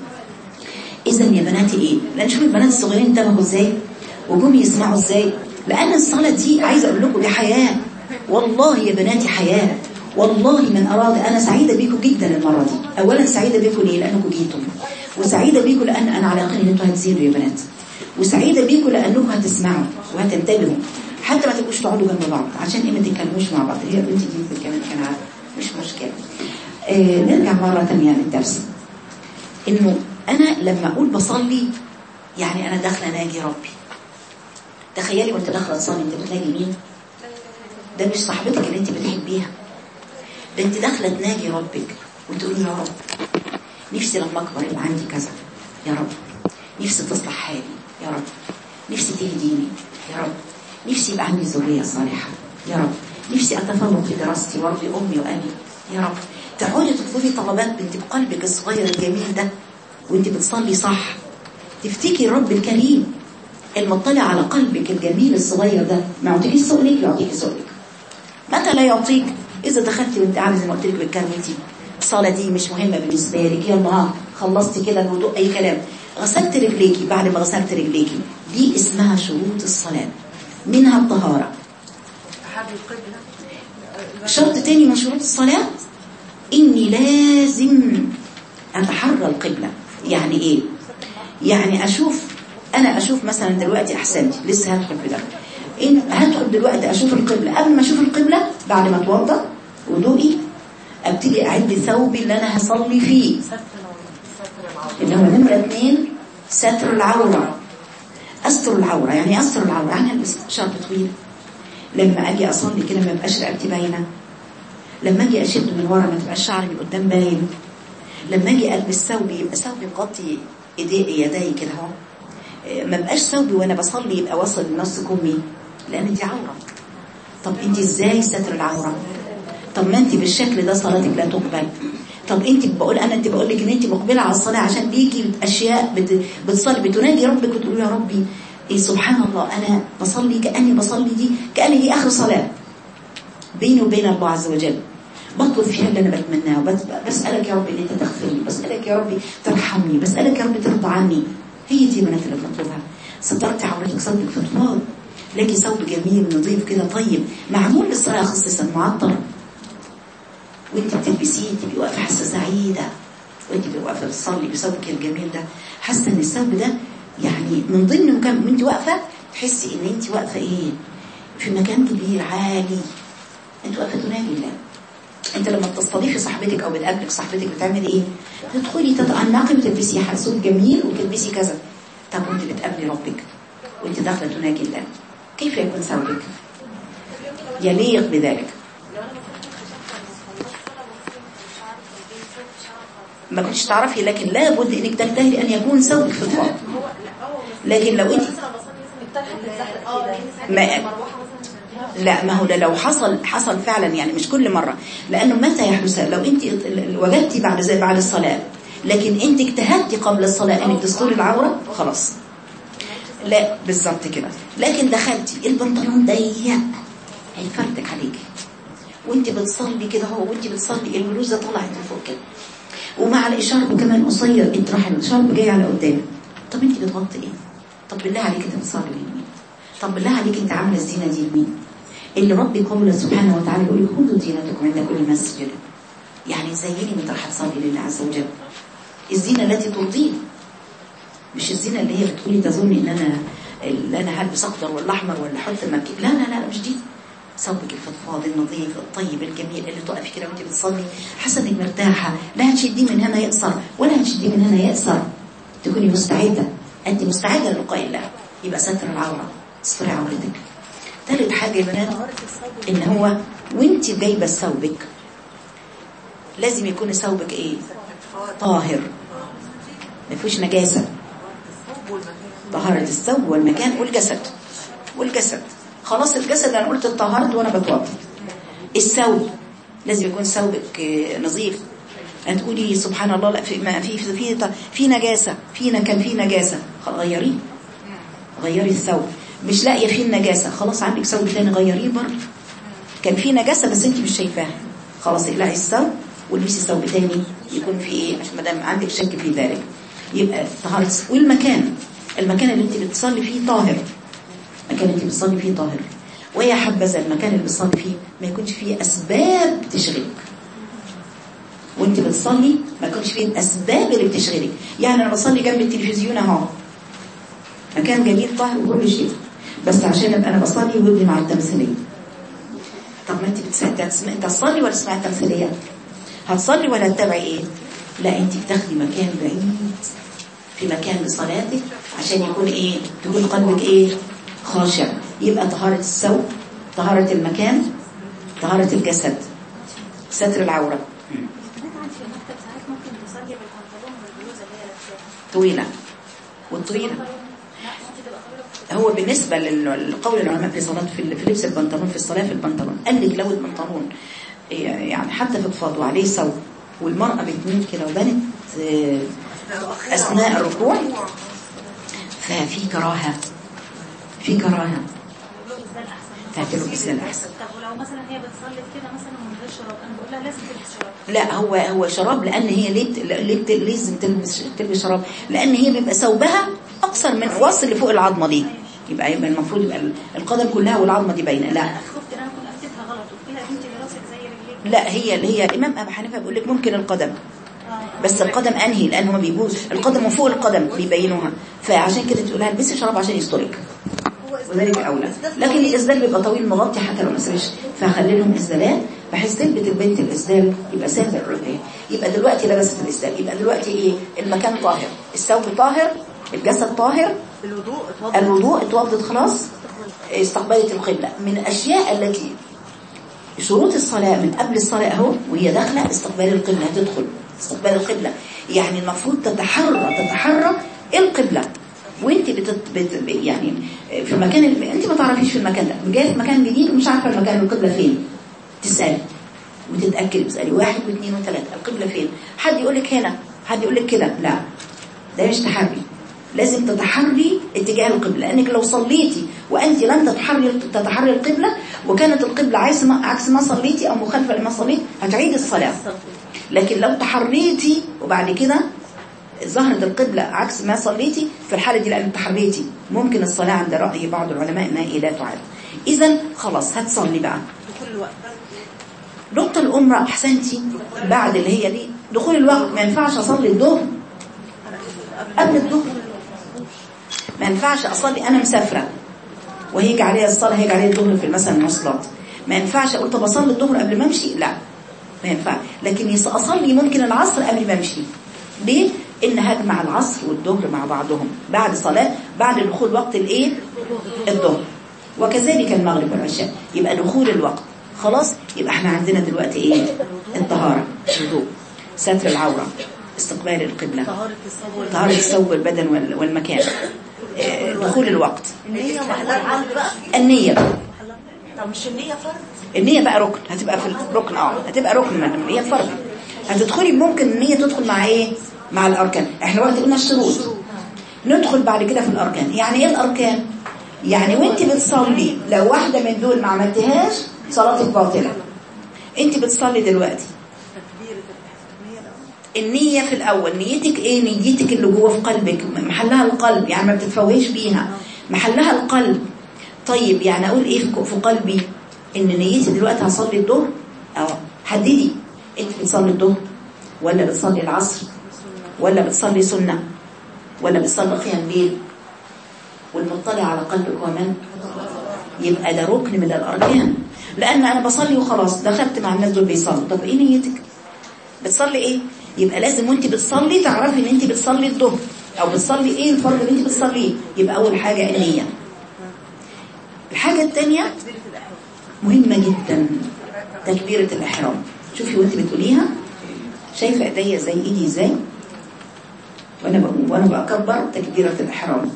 إذا يا بناتي إيه لأن شوف البنات الصغيرين انتبهوا إزاي وجم يسمعوا إزاي لأن الصلاة دي عايزة أقول لكم دي حياة والله يا بناتي حياة والله من أراد أنا سعيدة بيكم جدا المرة دي أولا سعيدة بيكم ليه لأنكم جيتم وسعيدة بيكم لأن أنا على يقين إن أنتوا هتزيدوا يا بنات وسعيدة بيكم لأنكم هتسمعوا وهتنتبهوا حتى ما تبقوش تقعدوا جنب بعض عشان ايه ما تتكلموش مع بعض هي بنتي دي كانت كان مش مشكلة آه نرجع مرة تانية للدرس انه انا لما اقول بصلي يعني انا داخله ناجي ربي تخيلي وانت داخله تصلي انت بتناجي مين ده مش صاحبتك اللي انت بتحبيها ده انت داخله تناجي ربك وتقولي يا رب نفسي لما اكبر يبقى عندي كذا يا رب نفسي تصلح حالي يا رب نفسي تهديني يا رب نفسي يبقى عندي ذريه صالحه يا رب نفسي اتفوق في دراستي وارضي امي وابي يا رب تقعدي تطلبي طلبات بنت بقلبك الصغير الجميل ده وانت بتصلي صح تفتكي الرب الكريم المطلع على قلبك الجميل الصغير ده ما يعطيكيش سؤلك يعطيكي سؤلك متى لا يعطيك اذا دخلتي وانت عامله زي ما قلت لك بالكروتي الصلاه دي مش مهمه بالنسبه لك يلا ها خلصتي كده الوضوء اي كلام غسلت رجليكي بعد ما غسلت رجليكي دي اسمها شروط الصلاه منها الطهاره شرط تاني من شروط الصلاه اني لازم اتحرى القبله يعني ايه يعني اشوف انا اشوف مثلا دلوقتي احسنتي لسه هدخل في ده إن هدخل دلوقتي اشوف القبله قبل ما اشوف القبله بعد ما اتوضا وضوئي ابتدي اعد ثوبي اللي انا هصلي فيه اللي هو نمره اثنين ستر العوره استر العوره يعني استر العوره يعني البس شرط طويل لما اجي اصلي كده ما يبقاش رقبتي باينه لما اجي اشد من ورا ما تبقاش شعري من قدام باين لما اجي البس ثوبي يبقى ثوبي مغطي ايدي يدي كده اهو ما بقاش ثوبي وانا بصلي يبقى واصل لنص كمي لان دي عوره طب انت ازاي ستر العوره طب ما انت بالشكل ده صلاتك لا تقبل طب انت بقول انا انت بقول لك ان انت مقبله على الصلاه عشان ليكي اشياء بت... بتصلي بتنادي ربك وتقول يا ربي إيه سبحان الله انا بصلي كاني بصلي دي كاني دي اخر صلاه بيني وبين الله عز وجل بطلب فيها اللي انا بتمناه وبس بسالك يا ربي ان انت تغفر لي بسالك يا ربي ترحمني بسالك يا ربي ترضى عني هي دي المنات اللي بنطلبها سترت عورتك ثوبك فضفاض لكن ثوب جميل نظيف كده طيب معمول للصلاه خصيصا معطر وانت بتلبسيه تبقي واقفه حاسه سعيده وانت واقفه بتصلي بثوبك الجميل ده حاسه ان الثوب ده يعني من ضمن مكان وانت واقفه تحسي ان انت واقفه ايه في مكان كبير عالي انت واقفه تنادي الله انت لما بتستضيفي صاحبتك او بتقابلك صاحبتك بتعملي ايه تدخلي تتعنقي وتلبسي حسوب جميل وتلبسي كذا طب وانت بتقابلي ربك وانت داخله تناجي الله كيف يكون ثوبك يليق بذلك ما كنتش تعرفي لكن لابد انك تجتهدي ان يكون ثوبك فضفاض لكن لو انت ما لا ما هو ده لو حصل حصل فعلا يعني مش كل مرة لأنه متى يحدث لو أنت وجدتي بعد زي بعد الصلاة لكن أنت اجتهدتي قبل الصلاة أنك تستوري العورة خلاص لا بالظبط كده لكن دخلتي البنطلون ضيق هيفردك عليكي وانت بتصلي كده هو وانت بتصلي البلوزه طلعت لفوق كده ومع الاشارب كمان قصير انت راح الاشارب جاي على قدام طب انت بتغطي ايه طب بالله عليك انت بتصلي لمين طب بالله عليك انت عامله الزينه دي لمين اللي ربي قوله سبحانه وتعالى يقول خذوا زينتكم عند كل مسجد يعني زيني وانت راح تصلي لله عز وجل الزينه التي ترضيه مش الزينه اللي هي بتقولي تظني ان انا اللي انا هلبس اخضر ولا احمر ولا احط مكي لا لا لا مش دي ثوبك الفضفاض النظيف الطيب الجميل اللي تقفي كده وانت بتصلي حاسه انك مرتاحه لا هتشديه من هنا يقصر ولا هتشديه من هنا يقصر تكوني مستعده انت مستعده للقاء الله يبقى ستر العوره استري عورتك ثالث حاجه يا بنات ان هو وانت جايبه ثوبك لازم يكون ثوبك ايه طاهر ما فيهوش نجاسه طهارة الثوب والمكان والجسد والجسد خلاص الجسد انا قلت اتطهرت وانا بتوضا الثوب لازم يكون ثوبك نظيف هتقولي سبحان الله لا في ما في في في, في نجاسه في كان في نجاسه غيريه غيري الثوب مش لاقيه فيه النجاسه خلاص عندك ثوب ثاني غيريه برضه كان في نجاسه بس انت مش شايفاها خلاص اقلعي الثوب والبسي ثوب ثاني يكون في ايه عشان ما دام عندك شك في ذلك يبقى طهارة والمكان المكان اللي انت بتصلي فيه طاهر المكان اللي انت بتصلي فيه طاهر ويا حبذا المكان اللي بتصلي فيه ما يكونش فيه اسباب تشغلك وانت بتصلي ما يكونش فيه الاسباب اللي بتشغلك يعني انا بصلي جنب التلفزيون اهو مكان جميل طاهر وكل شيء بس عشان ابقى انا بصلي ودني مع التمثيليه طب ما انت بتسمعي تسمع انت هتصلي ولا تسمعي تمثيليه هتصلي ولا تتابعي ايه لا انت بتاخدي مكان بعيد في مكان لصلاتك عشان يكون ايه تكون قلبك ايه خاشع يبقى طهارة الثوب طهارة المكان طهارة الجسد ستر العورة بنقعد في المكتب ساعات ممكن تصلي بالبنطلون والبلوزه اللي هي لابساها طويلة والطويلة لا ممكن تبقى طويله هو بالنسبة لل- لقول العلماء في صلاة في في لبس البنطلون في الصلاة في البنطلون قال لك لو البنطلون يعني حتى فضفاض وعليه ثوب والمرأة بتميل كده وبنت آه، أثناء الركوع ففي كراهة في كراهة اللبس ده الاحسن تعتبره بس الأحسن طب ولو مثلا هي بتصلي كده مثلا من غير شراب انا بقول لها لازم تلبس شراب لا هو هو شراب لان هي ليه بت- ليه بت- لازم تلبس تلبس شراب لان هي بيبقى ثوبها اقصر من واصل اللي فوق العظمه دي يبقى يبقى المفروض يبقى القدم كلها والعظمه دي باينه لا خفت ان انا اكون افتتها غلط قلت لها بنتي راسك زي رجليك لا هي اللي هي الامام ابو حنيفه بيقول لك ممكن القدم آه. بس القدم انهي لان هو بيجوز القدم وفوق القدم بيبينوها فعشان كده تقول لها البسي شراب عشان يسترك وذلك اولى لكن الاسدال بيبقى طويل مغطي حتى لو ما سرش فهخلي لهم اسدالات بحيث تلبت البنت الاسدال يبقى ساتر الرجلين يبقى دلوقتي لبست الاسدال يبقى دلوقتي ايه المكان طاهر الثوب طاهر الجسد طاهر الوضوء اتوضى الوضوء اتوضت خلاص استقبلت القبلة من الأشياء التي شروط الصلاة من قبل الصلاة اهو وهي داخلة استقبال القبلة تدخل استقبال القبلة يعني المفروض تتحرى تتحرى القبلة وانت بتت... بت... يعني في مكان ال... انت ما تعرفيش في المكان ده جايه في مكان جديد ومش عارفه المكان القبلة فين تسألي وتتأكدي تسألي واحد واثنين وثلاثة القبلة فين حد يقول لك هنا حد يقول لك كده لا ده مش تحري لازم تتحري اتجاه القبلة لأنك لو صليتي وأنت لم تتحري تتحري القبلة وكانت القبلة عكس ما, عكس ما صليتي أو مخالفة لما صليت هتعيد الصلاة لكن لو تحريتي وبعد كده ظهرت القبلة عكس ما صليتي في الحالة دي لأنك تحريتي ممكن الصلاة عند رأي بعض العلماء إنها إيه لا تعاد إذا خلاص هتصلي بقى دخول الوقت نقطة الأمرة أحسنتي بعد اللي هي دي دخول الوقت ما ينفعش أصلي الظهر قبل الظهر ما ينفعش أصلي أنا مسافرة وهيجي عليها الصلاة هيجي عليها الظهر في مثلا المواصلات ما ينفعش أقول طب أصلي الظهر قبل ما أمشي لا ما ينفع لكن يص- أصلي ممكن العصر قبل ما أمشي ليه؟ إن هجمع العصر والظهر مع بعضهم بعد صلاة بعد دخول وقت الإيه؟ الظهر وكذلك المغرب والعشاء يبقى دخول الوقت خلاص يبقى احنا عندنا دلوقتي ايه الطهارة الوضوء ستر العورة استقبال القبلة طهارة الصبر طهارة الثوب والبدن وال- والمكان آه، دخول الوقت النية محلها القلب بقى النية طب مش النية فرض النية بقى ركن هتبقى في الركن اه هتبقى ركن من- هي فرض هتدخلي ممكن النية تدخل مع ايه مع الاركان احنا وقت قلنا الشروط ندخل بعد كده في الاركان يعني ايه الاركان يعني وانت بتصلي لو واحدة من دول ما عملتهاش صلاتك باطلة انت بتصلي دلوقتي تكبيرة النية الأول النية في الأول نيتك إيه نيتك اللي جوه في قلبك محلها القلب يعني ما بتتفوهش بيها محلها القلب طيب يعني أقول إيه في في قلبي إن نيتي دلوقتي هصلي الظهر أو حددي أنت بتصلي الظهر ولا بتصلي العصر ولا بتصلي سنة ولا بتصلي قيام ليل والمطلع على قلبك هو من يبقى ده ركن من الأركان لأن أنا بصلي وخلاص دخلت مع الناس دول بيصلوا طب إيه نيتك بتصلي ايه يبقى لازم وانت بتصلي تعرفي ان انت بتصلي الظهر او بتصلي ايه الفرض اللي انت بتصليه يبقى اول حاجة النية الحاجة الثانية تكبيرة الإحرام مهمة جدا تكبيرة الإحرام شوفي وانت بتقوليها شايفة ايديا زي ايدي ازاي وانا بقول وانا بكبر تكبيرة الإحرام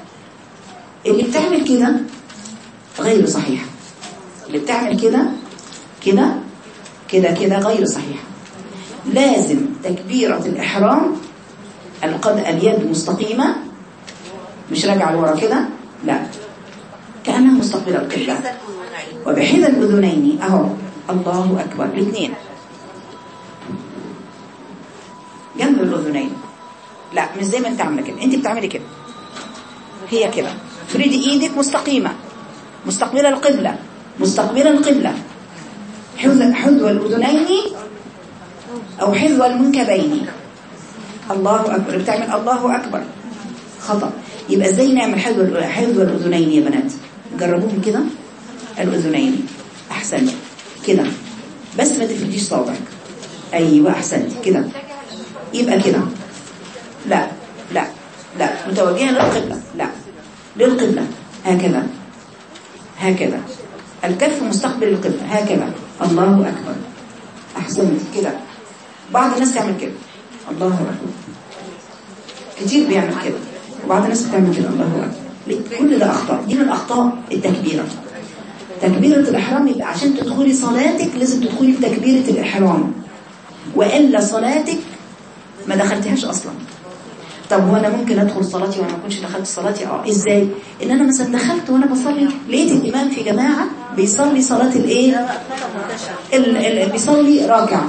اللي بتعمل كده غير صحيح اللي بتعمل كده كده كده كده غير صحيح لازم تكبيرة الإحرام القد اليد مستقيمة مش راجعة لورا كده لا كأنها مستقبلة القبلة حسن والنعيم وبحذا الأذنين أهو الله أكبر الاثنين جنب الأذنين لا مش زي ما انت عامله كده انت بتعملي كده هي كده فريدي ايدك مستقيمة مستقبلة القبلة مستقبلة القبلة حذو حذو الأذنين أو حذو المنكبين الله أكبر بتعمل الله أكبر خطأ يبقى ازاي نعمل حذو حذو الأذنين يا بنات جربوهم كده الأذنين أحسن كده بس ما تفرديش صوابعك ايوه احسنتي كده يبقى كده لا لا لا متوجهه للقبله لا للقبله هكذا هكذا الكف مستقبل القبله هكذا الله اكبر احسنتي كده بعض الناس تعمل كده الله اكبر كتير بيعمل كده وبعض الناس بتعمل كده الله اكبر ليه؟ كل ده اخطاء دي من الاخطاء التكبيره تكبيره الاحرام يبقى عشان تدخلي صلاتك لازم تدخلي بتكبيره الاحرام والا صلاتك ما دخلتهاش اصلا طب هو انا ممكن ادخل صلاتي وانا ما كنتش دخلت صلاتي اه ازاي ان انا مثلا دخلت وانا بصلي لقيت الامام في جماعه بيصلي صلاه الايه ال- ال- بيصلي راكع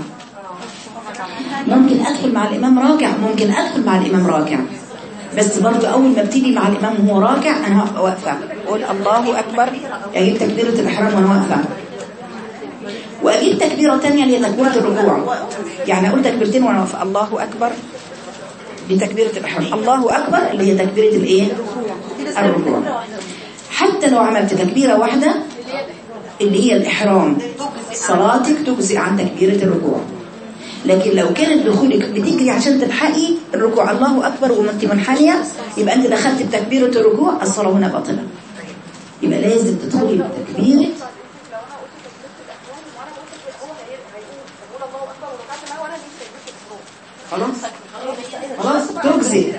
ممكن ادخل مع الامام راكع ممكن ادخل مع الامام راكع بس برضو اول ما ابتدي مع الامام وهو راكع انا هبقى واقفه اقول الله اكبر اجيب تكبيره الاحرام وانا واقفه واجيب تكبيره ثانيه اللي هي تكبيره الركوع يعني اقول تكبيرتين وانا واقفه الله اكبر بتكبيره الاحرام الله اكبر اللي هي تكبيره الايه الركوع حتى لو عملت تكبيره واحده اللي هي الاحرام صلاتك تجزئ عن تكبيره الركوع لكن لو كانت دخولك بتجري عشان تلحقي الركوع الله اكبر وانت منحنيه يبقى انت دخلت بتكبيره الركوع الصلاه هنا باطله يبقى لازم تدخلي بتكبيره خلاص خلاص تجزئ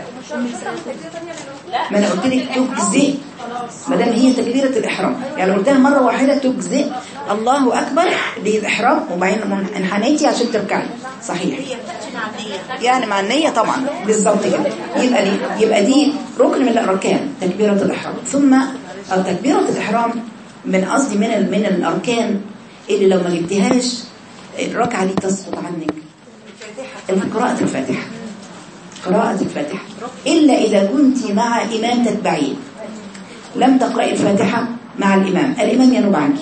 ما انا قلت لك تجزئ ما دام هي تكبيره الاحرام يعني لو قلتها مره واحده تجزئ الله اكبر دي الاحرام وبعدين انحنيتي عشان تركعي صحيح هي بتأتي مع النية يعني مع النية طبعا بالظبط كده يبقى دي يبقى دي ركن من الاركان تكبيره الاحرام ثم او تكبيره الاحرام من قصدي من ال- من الاركان اللي لو ما جبتهاش الركعه دي تسقط عنك قراءة الفاتحة قراءة الفاتحة إلا إذا كنت مع إمام تتبعين لم تقرأي الفاتحة مع الإمام الإمام ينوب عنك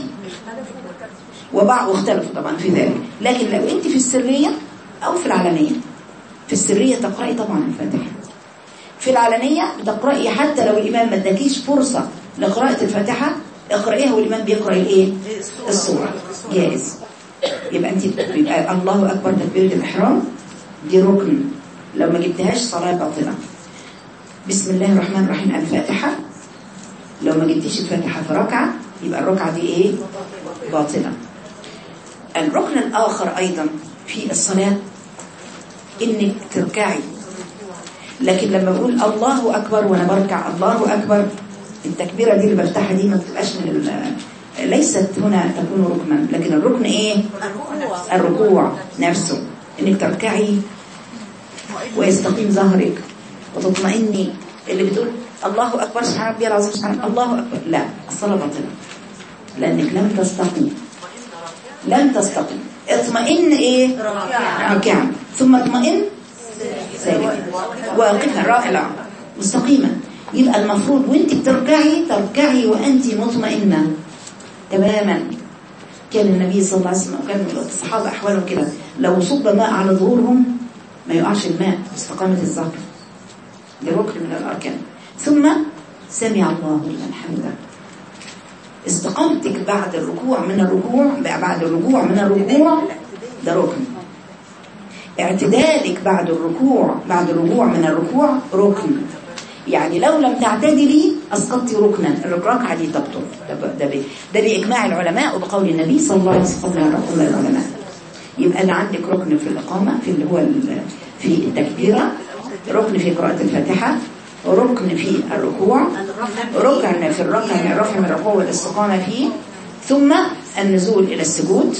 وبعض واختلفوا طبعا في ذلك لكن لو أنت في السرية أو في العلنية في السرية تقرأي طبعا الفاتحة في العلنية بتقرأي حتى لو الإمام ما اداكيش فرصة لقراءة الفاتحة اقرأيها والإمام بيقرأ الإيه؟ السورة جائز يبقى أنت يبقى الله أكبر تكبيرة الإحرام دي ركن لو ما جبتهاش صلاة باطلة بسم الله الرحمن الرحيم الفاتحة لو ما جبتيش الفاتحة في ركعة يبقى الركعة دي ايه باطلة الركن الآخر أيضا في الصلاة إنك تركعي لكن لما بقول الله أكبر وأنا بركع الله أكبر التكبيرة دي اللي بفتحها دي ما بتبقاش من ال- ليست هنا تكون ركنا لكن الركن ايه الركوع الركوع نفسه انك تركعي ويستقيم ظهرك وتطمئني اللي بتقول الله اكبر سبحان ربي العظيم سبحان الله اكبر لا الصلاه باطله لانك لم تستقيم لم تستقيم اطمئن ايه راكعا ثم اطمئن ساجدا واقفا راكعا مستقيما يبقى المفروض وانت بتركعي تركعي وانت مطمئنه تماما كان النبي صلى الله عليه وسلم وكان الصحابة أحوالهم كده لو صب ماء على ظهورهم ما يقعش الماء استقامة الظهر ده ركن من الأركان ثم سمع الله لمن حمده استقامتك بعد الركوع من الركوع بعد الركوع من الركوع ده ركن اعتدالك بعد الركوع بعد الركوع من الركوع ركن يعني لو لم تعتدلي أسقطت ركنا الركعة دي تبطل ده, ب- ده, ب- ده بإجماع العلماء وبقول النبي صلى الله عليه وسلم قبل رقم العلماء يبقى أنا عندك ركن في الإقامة في اللي هو ال- في التكبيرة ركن في قراءة الفاتحة ركن في الركوع ركن في الركن الرفع من الركوع والاستقامة فيه ثم النزول إلى السجود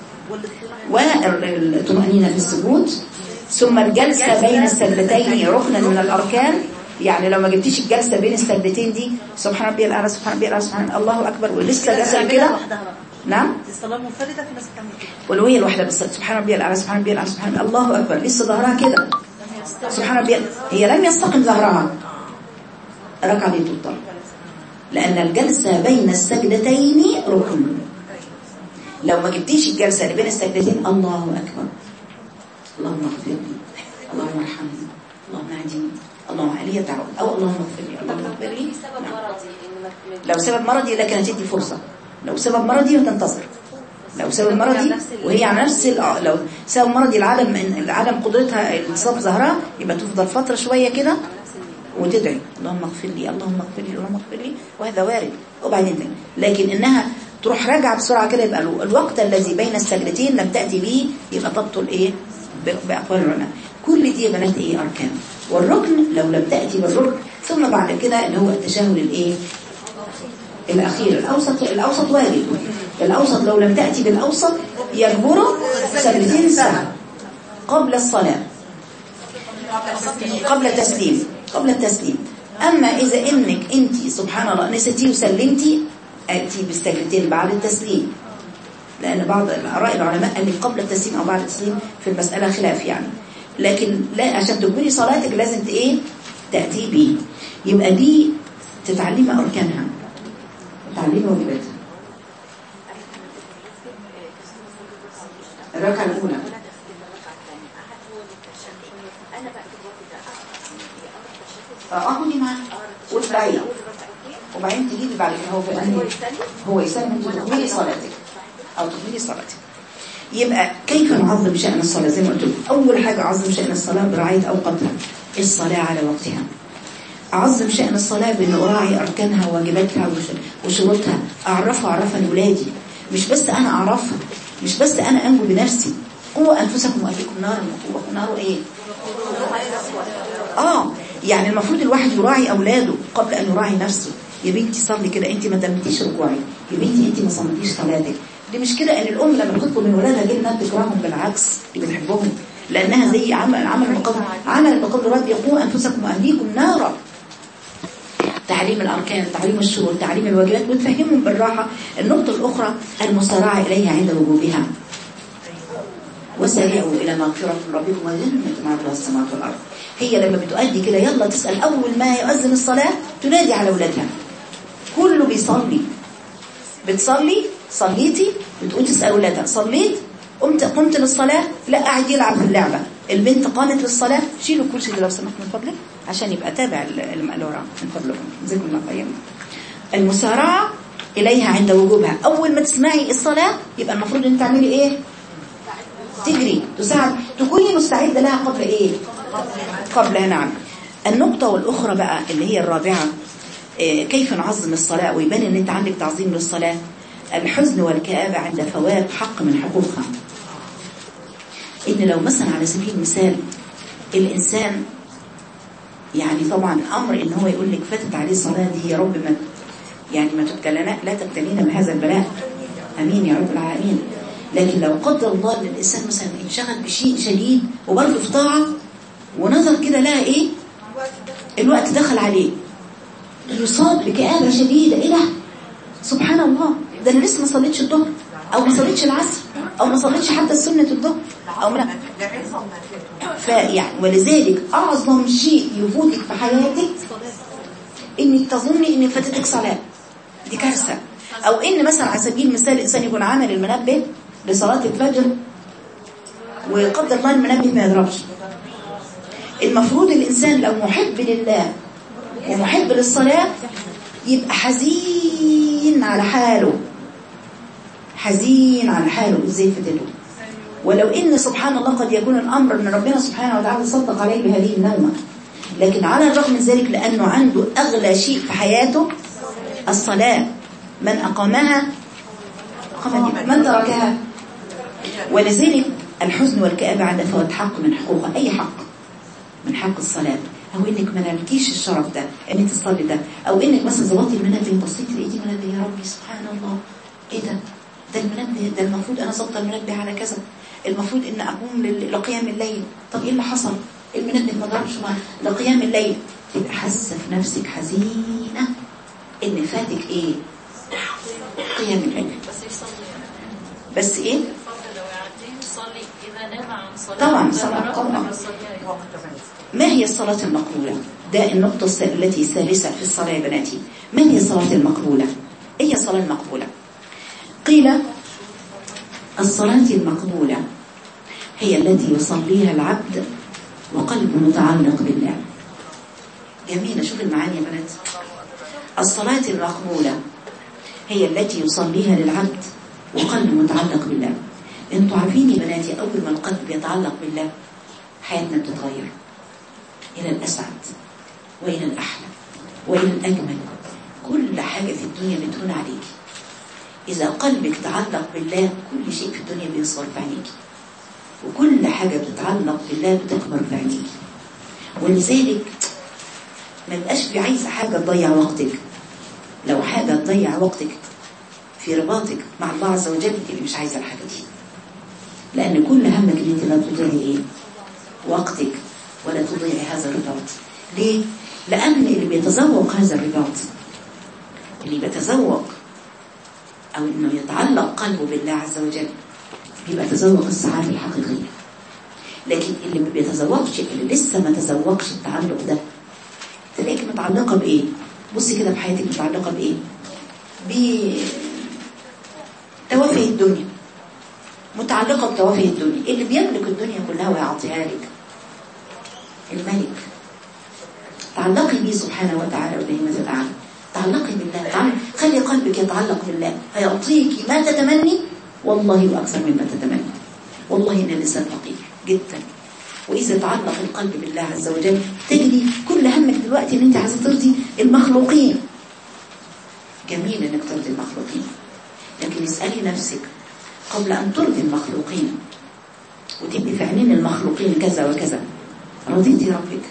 والطمأنينة في السجود ثم الجلسة بين السجدتين ركنا من الأركان يعني لو ما جبتيش الجلسة بين السجدتين دي سبحان ربي الأعلى سبحان ربي الأعلى سبحان الله أكبر ولسه جلسة كده نعم الصلاة منفردة في ناس بتعمل كده ولو هي الواحدة بس سبحان ربي الأعلى سبحان ربي الأعلى سبحان الله أكبر لسه ظهرها كده سبحان ربي هي لم يستقم ظهرها الركعة دي تبطل لأن الجلسة بين السجدتين ركن لو ما جبتيش الجلسة اللي بين السجدتين الله أكبر اللهم اغفر لي اللهم ارحمني اللهم اهدني اللهم علي تعود أو اللهم اغفر لي اللهم اغفر لي نعم. لو سبب مرضي لكن هتدي فرصة لو سبب مرضي هتنتصر لو سبب مرضي وهي على نفس ال- آه، لو سبب مرضي العدم العدم قدرتها الصاب ظهرها يبقى تفضل فترة شوية كده وتدعي اللهم اغفر لي اللهم اغفر لي اللهم اغفر لي وهذا وارد وبعدين تاني. لكن انها تروح راجعه بسرعه كده يبقى الو- الوقت الذي بين السجدتين لم تاتي به يبقى تبطل ايه ب- باقوال العلماء كل دي يا بنات ايه اركان والركن لو لم تاتي بالركن ثم بعد كده اللي هو التشهد الايه الاخير الاوسط الاوسط واجب الاوسط لو لم تاتي بالاوسط يجبره سجدتين السهو قبل الصلاه قبل التسليم قبل التسليم أما إذا إنك أنت سبحان الله نسيتي وسلمتي أتي بالسجدتين بعد التسليم لأن بعض آراء العلماء قال لك قبل التسليم أو بعد التسليم في المسألة خلاف يعني لكن لا عشان تكملي صلاتك لازم ت- إيه تأتي به يبقى دي تتعلمي أركانها تتعلمي واجباتها الركعة الأولى اقعدي معاه وتبعي وبعدين تجيبي بعد كده هو في الأنهي هو يسلم انت تكملي صلاتك او تكملي صلاتك يبقى كيف نعظم شأن الصلاة زي ما قلت لكم أول حاجة أعظم شأن الصلاة برعاية أوقاتها الصلاة على وقتها أعظم شأن الصلاة بأن أراعي أركانها وواجباتها وش- وشروطها أعرفها أعرفها لولادي مش بس أنا أعرفها مش بس أنا أنجو بنفسي قوة أنفسكم وأهلكم نارا وقوة نار إيه اه يعني المفروض الواحد يراعي اولاده قبل ان يراعي نفسه يا بنتي صلي كده انت ما تمتيش ركوعي يا بنتي انت ما صليتيش صلاتك دي مش كده ان الام لما بتطلب من ولادها جدا تكرههم بالعكس دي بتحبهم لانها زي عمل عمل بقدر عمل بقدر رب يقوا انفسكم واهليكم نارا تعليم الاركان تعليم الشروط تعليم الواجبات وتفهمهم بالراحه النقطه الاخرى المسارعه اليها عند وجوبها وسارعوا إلى مغفرة من ربكم وجنة عرضها السماوات والأرض هي لما بتؤدي كده يلا تسأل أول ما يؤذن الصلاة تنادي على أولادها كله بيصلي بتصلي صليتي بتقول تسأل أولادها صليت قمت قمت للصلاة لا قاعد يلعب في اللعبة البنت قامت للصلاة شيلوا الكرسي ده لو سمحت من فضلك عشان يبقى تابع اللي وراه من فضلكم جزاكم الله خيرا المسارعة إليها عند وجوبها أول ما تسمعي الصلاة يبقى المفروض أن تعملي إيه تجري تساعد تكوني مستعدة لها قبل ايه قبلها نعم النقطة والأخرى بقى اللي هي الرابعة إيه، كيف نعظم الصلاة ويبان ان انت عندك تعظيم للصلاة الحزن والكآبة عند فوات حق من حقوقها ان لو مثلا على سبيل المثال الإنسان يعني طبعا أمر ان هو يقول لك فاتت عليه صلاة دي يا رب ما يعني ما تبتلنا لا تبتلينا بهذا البلاء امين يا رب العالمين لكن لو قدر الله ان الانسان مثلا انشغل بشيء شديد وبرضه في طاعه ونظر كده لقى ايه الوقت دخل عليه يصاب بكآبة شديدة ايه ده سبحان الله ده انا لسه ما صليتش الظهر او ما صليتش العصر او ما صليتش حتى سنة الظهر او ما فيعني ولذلك اعظم شيء يفوتك في حياتك انك تظني ان فاتتك صلاة دي كارثة او ان مثلا على سبيل المثال الانسان يكون عامل المنبه لصلاة الفجر وقدر الله المنبه ما يضربش المفروض الانسان لو محب لله ومحب للصلاة يبقى حزين على حاله حزين على حاله ازاي فاتته ولو ان سبحان الله قد يكون الامر ان ربنا سبحانه وتعالى صدق عليه بهذه النومه لكن على الرغم من ذلك لانه عنده اغلى شيء في حياته الصلاه من اقامها أقام الإيمان. من تركها ولذلك الحزن والكآبة عند فوات حق من حقوقها اي حق من حق الصلاه او انك ما نالكيش الشرف ده ان انت تصلي ده او انك مثلا ظبطتي المنبه بصيتي لقيتي منبه يا ربي سبحان الله ايه ده ده المنبه ده المفروض انا ظابطه المنبه على كذا المفروض ان اقوم لل- لقيام الليل طب ايه اللي حصل المنبه ما ضربش مع لقيام الليل تبقى حاسه في نفسك حزينه ان فاتك ايه قيام الليل بس يصلي بس ايه الفضل لو يعديه يصلي إذا نام عن صلاة طبعاً، صلاة طبعاً. طبعا يصليها ما هي الصلاة المقبولة ده النقطة الس- التي الثالثة في الصلاة يا بناتي ما هي الصلاة المقبولة ايه هي الصلاة المقبولة قيل الصلاة المقبولة هي التي يصليها العبد وقلبه متعلق بالله جميلة شوف المعاني يا بنات الصلاة المقبولة هي التي يصليها للعبد وقلب متعلق بالله انتوا عارفين يا بناتي اول ما القلب بيتعلق بالله حياتنا بتتغير الى الاسعد والى الاحلى والى الاجمل كل حاجه في الدنيا بتهون عليك اذا قلبك تعلق بالله كل شيء في الدنيا بيصغر في عينيك وكل حاجه بتتعلق بالله بتكبر في عينيك ولذلك ما يبقاش عايزه حاجه تضيع وقتك لو حاجه تضيع وقتك في رباطك مع الله عز وجل تبقي مش عايزه الحاجه دي لان كل همك ان انت لا تضيعي ايه وقتك ولا تضيعي هذا الرباط ليه لان اللي بيتذوق هذا الرباط اللي بيتذوق او انه يتعلق قلبه بالله عز وجل بيبقى تذوق السعاده الحقيقيه لكن اللي ما بيتذوقش اللي لسه ما تذوقش التعلق ده تلاقيك متعلقه بايه بصي كده بحياتك متعلقه بايه بتوافه الدنيا متعلقة بتوافه الدنيا اللي بيملك الدنيا كلها ويعطيها لك الملك تعلقي بيه سبحانه وتعالى ودائما الأعلى تعلقي بالله تعالى خلي قلبك يتعلق بالله فيعطيك ما تتمني والله وأكثر مما تتمني والله إن الإنسان فقير جدا وإذا تعلق القلب بالله عز وجل تجري كل همك دلوقتي إن أنت عايزة ترضي المخلوقين جميل إنك ترضي المخلوقين لكن اسألي نفسك قبل أن ترضي المخلوقين وتبقي في عينين المخلوقين كذا وكذا رضيتي ربك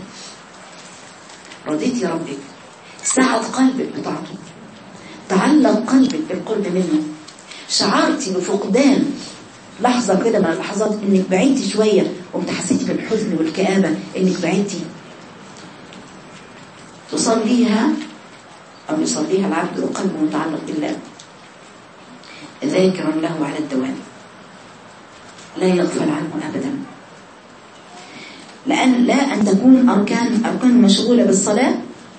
رضيتي ربك سعة قلبك بطاعته تعلق قلبك بالقرب منه شعرتي بفقدان لحظة كده من اللحظات انك بعيدتي شوية وانت حسيتي بالحزن والكآبة انك بعيدتي تصليها او يصليها العبد وقلبه متعلق بالله ذاكرا له على الدوام لا يغفل عنه أبدا لأن لا أن تكون أركان أركان مشغولة بالصلاة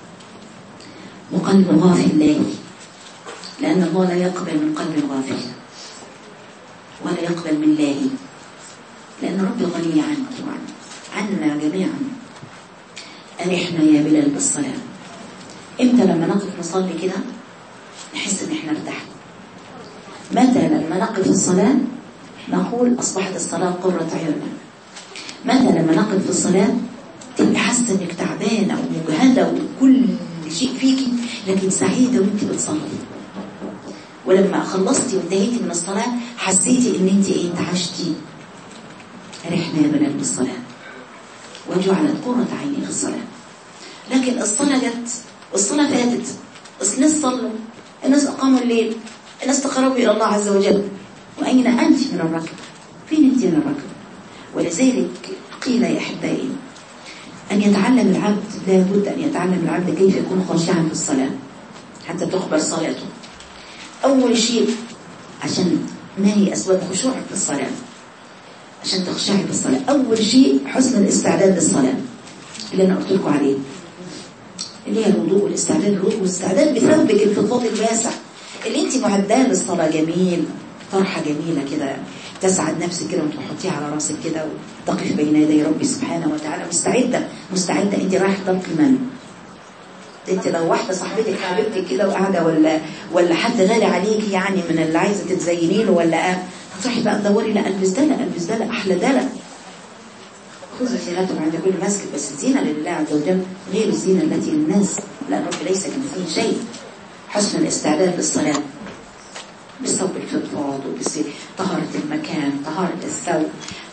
وقلب غافل لاهي لأن الله لا يقبل من قلب غافل ولا يقبل من لاهي لأن ربي غني عنك وعن عنا جميعا أرحنا يا بلال بالصلاة إمتى لما نقف نصلي كده نحس إن إحنا ارتحنا متى لما نقف الصلاة نقول أصبحت الصلاة قرة عيوننا متى لما نقف في الصلاة تبقي حاسة إنك تعبانة ومجهدة وكل شيء فيكي لكن سعيدة وانت بتصلي ولما خلصتي وانتهيتي من الصلاة حسيتي ان انت ايه انتعشتي رحنا يا بنات بالصلاة وجعلت قرة عيني في الصلاة لكن الصلاة جت والصلاة فاتت الناس صلوا الناس أقاموا الليل الناس تقربوا إلى الله عز وجل وأين أنت من الركب فين أنت من الركب ولذلك قيل يا أحبائي أن يتعلم العبد لا بد أن يتعلم العبد كيف يكون خاشعا في الصلاة حتى تقبل صلاته أول شيء عشان ما هي أسباب خشوعك في الصلاة عشان تخشعي في الصلاة أول شيء حسن الاستعداد للصلاة اللي أنا قلت لكم عليه اللي هي الوضوء والاستعداد للوضوء والاستعداد بثوبك الفضفاض الواسع اللي انت معداه للصلاة جميل طرحة جميلة كده تسعد نفسك كده وتحطيها على راسك كده وتقف بين يدي ربي سبحانه وتعالى مستعدة مستعدة انت رايحة تلقي من انت لو واحدة صاحبتك حبيبتك كده وقاعدة ولا ولا حد غالي عليك يعني من اللي عايزة تتزيني له ولا هتروحي بقى تدوري لا البس دلة البس دلة احلى دلة خذوا زينتهم عند كل مسجد بس الزينة لله عز وجل غير الزينة التي للناس لأن رب ليس كمثله شيء حسن الاستعداد للصلاة بالثوب الفضفاض وبطهارة المكان طهارة الثوب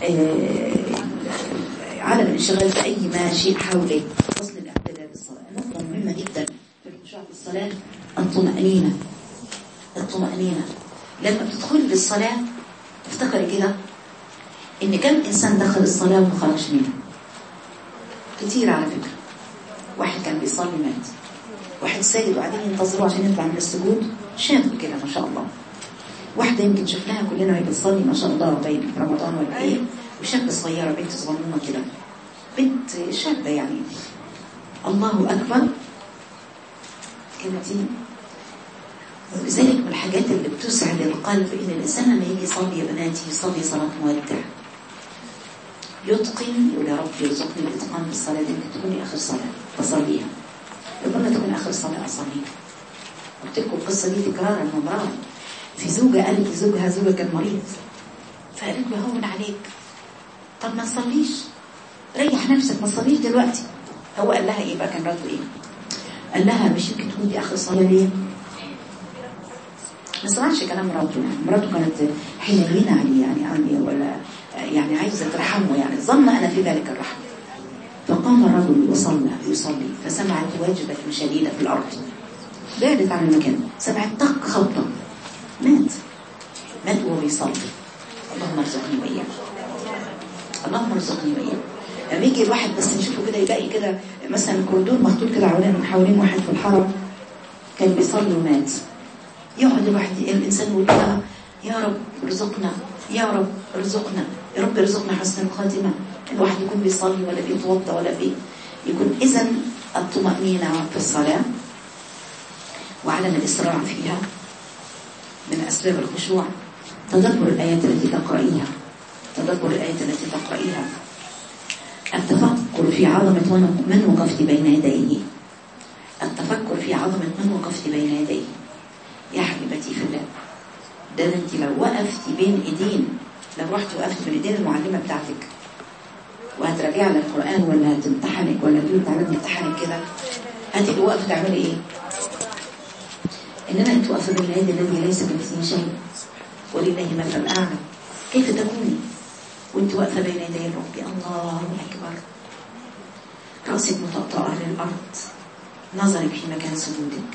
عدم الانشغال بأي ما شيء حولك حسن الاعتدال للصلاة نقطة مهمة جدا في الخشوع في الصلاة الطمأنينة الطمأنينة لما بتدخلي للصلاة افتكري كده ان كم انسان دخل الصلاة وما خرجش منها كتير على فكرة واحد كان بيصلي مات واحد ساجد وقاعدين ينتظروا عشان يطلع من السجود شاب كده ما شاء الله واحدة يمكن شفناها كلنا وهي بتصلي ما شاء الله باين في رمضان ولا ايه وشابة صغيرة بنت صغنونة كده بنت شابة يعني الله أكبر كلمتين ولذلك من الحاجات اللي بتسعد القلب ان الانسان لما يجي يصلي يا بناتي يصلي صلاه مودع يتقن يقول يا رب يرزقني الاتقان في الصلاه دي ممكن تكوني اخر صلاه بصليها ربما تكون اخر صلاه اصليها قلت لكم القصه دي تكرارا ومرارا في زوجة قالت لزوجها زوجها كان مريض فقالت له هون عليك طب ما تصليش ريح نفسك ما تصليش دلوقتي هو قال لها ايه بقى كان رده ايه قال لها مش يمكن تكون دي اخر صلاه ليه ما سمعش كلام مراته يعني مراته كانت حنينه عليه يعني عالية ولا يعني عايزه ترحمه يعني ظن انا في ذلك الرحمه فقام الرجل وصلى يصلي فسمعت واجبة شديدة في الأرض بعدت عن المكان سمعت طق خبطة مات مات وهو يصلي اللهم ارزقني وإياك اللهم ارزقني وإياك لما يجي الواحد بس نشوفه كده يلاقي كده مثلا كردون محطوط كده حوالين حوالين واحد في الحرم كان بيصلي ومات يقعد الواحد الإنسان يقول لها يا رب ارزقنا يا رب ارزقنا يا رب ارزقنا حسن الخاتمة الواحد يكون بيصلي ولا بيتوضى ولا بي يكون إذا الطمأنينة في الصلاة وعدم الإسراع فيها من أسباب الخشوع تدبر الآيات التي تقرأيها تدبر الآيات التي تقرأيها التفكر في عظمة من وقفت بين يديه التفكر في عظمة من وقفت بين يديه يا حبيبتي في الله ده انت لو وقفت بين ايدين لو رحت وقفت بين ايدين المعلمة بتاعتك وهتراجع لك القرآن ولا هتمتحنك ولا تقول تعالى امتحنك كده هتبقي واقفة تعملي ايه؟ انما انت واقفة بين اليد الذي ليس كمثله شيء ولله مثل الاعلى كيف تكوني وانت واقفة بين يدي الرب الله اكبر رأسك مطأطئة للأرض نظرك في مكان سجودك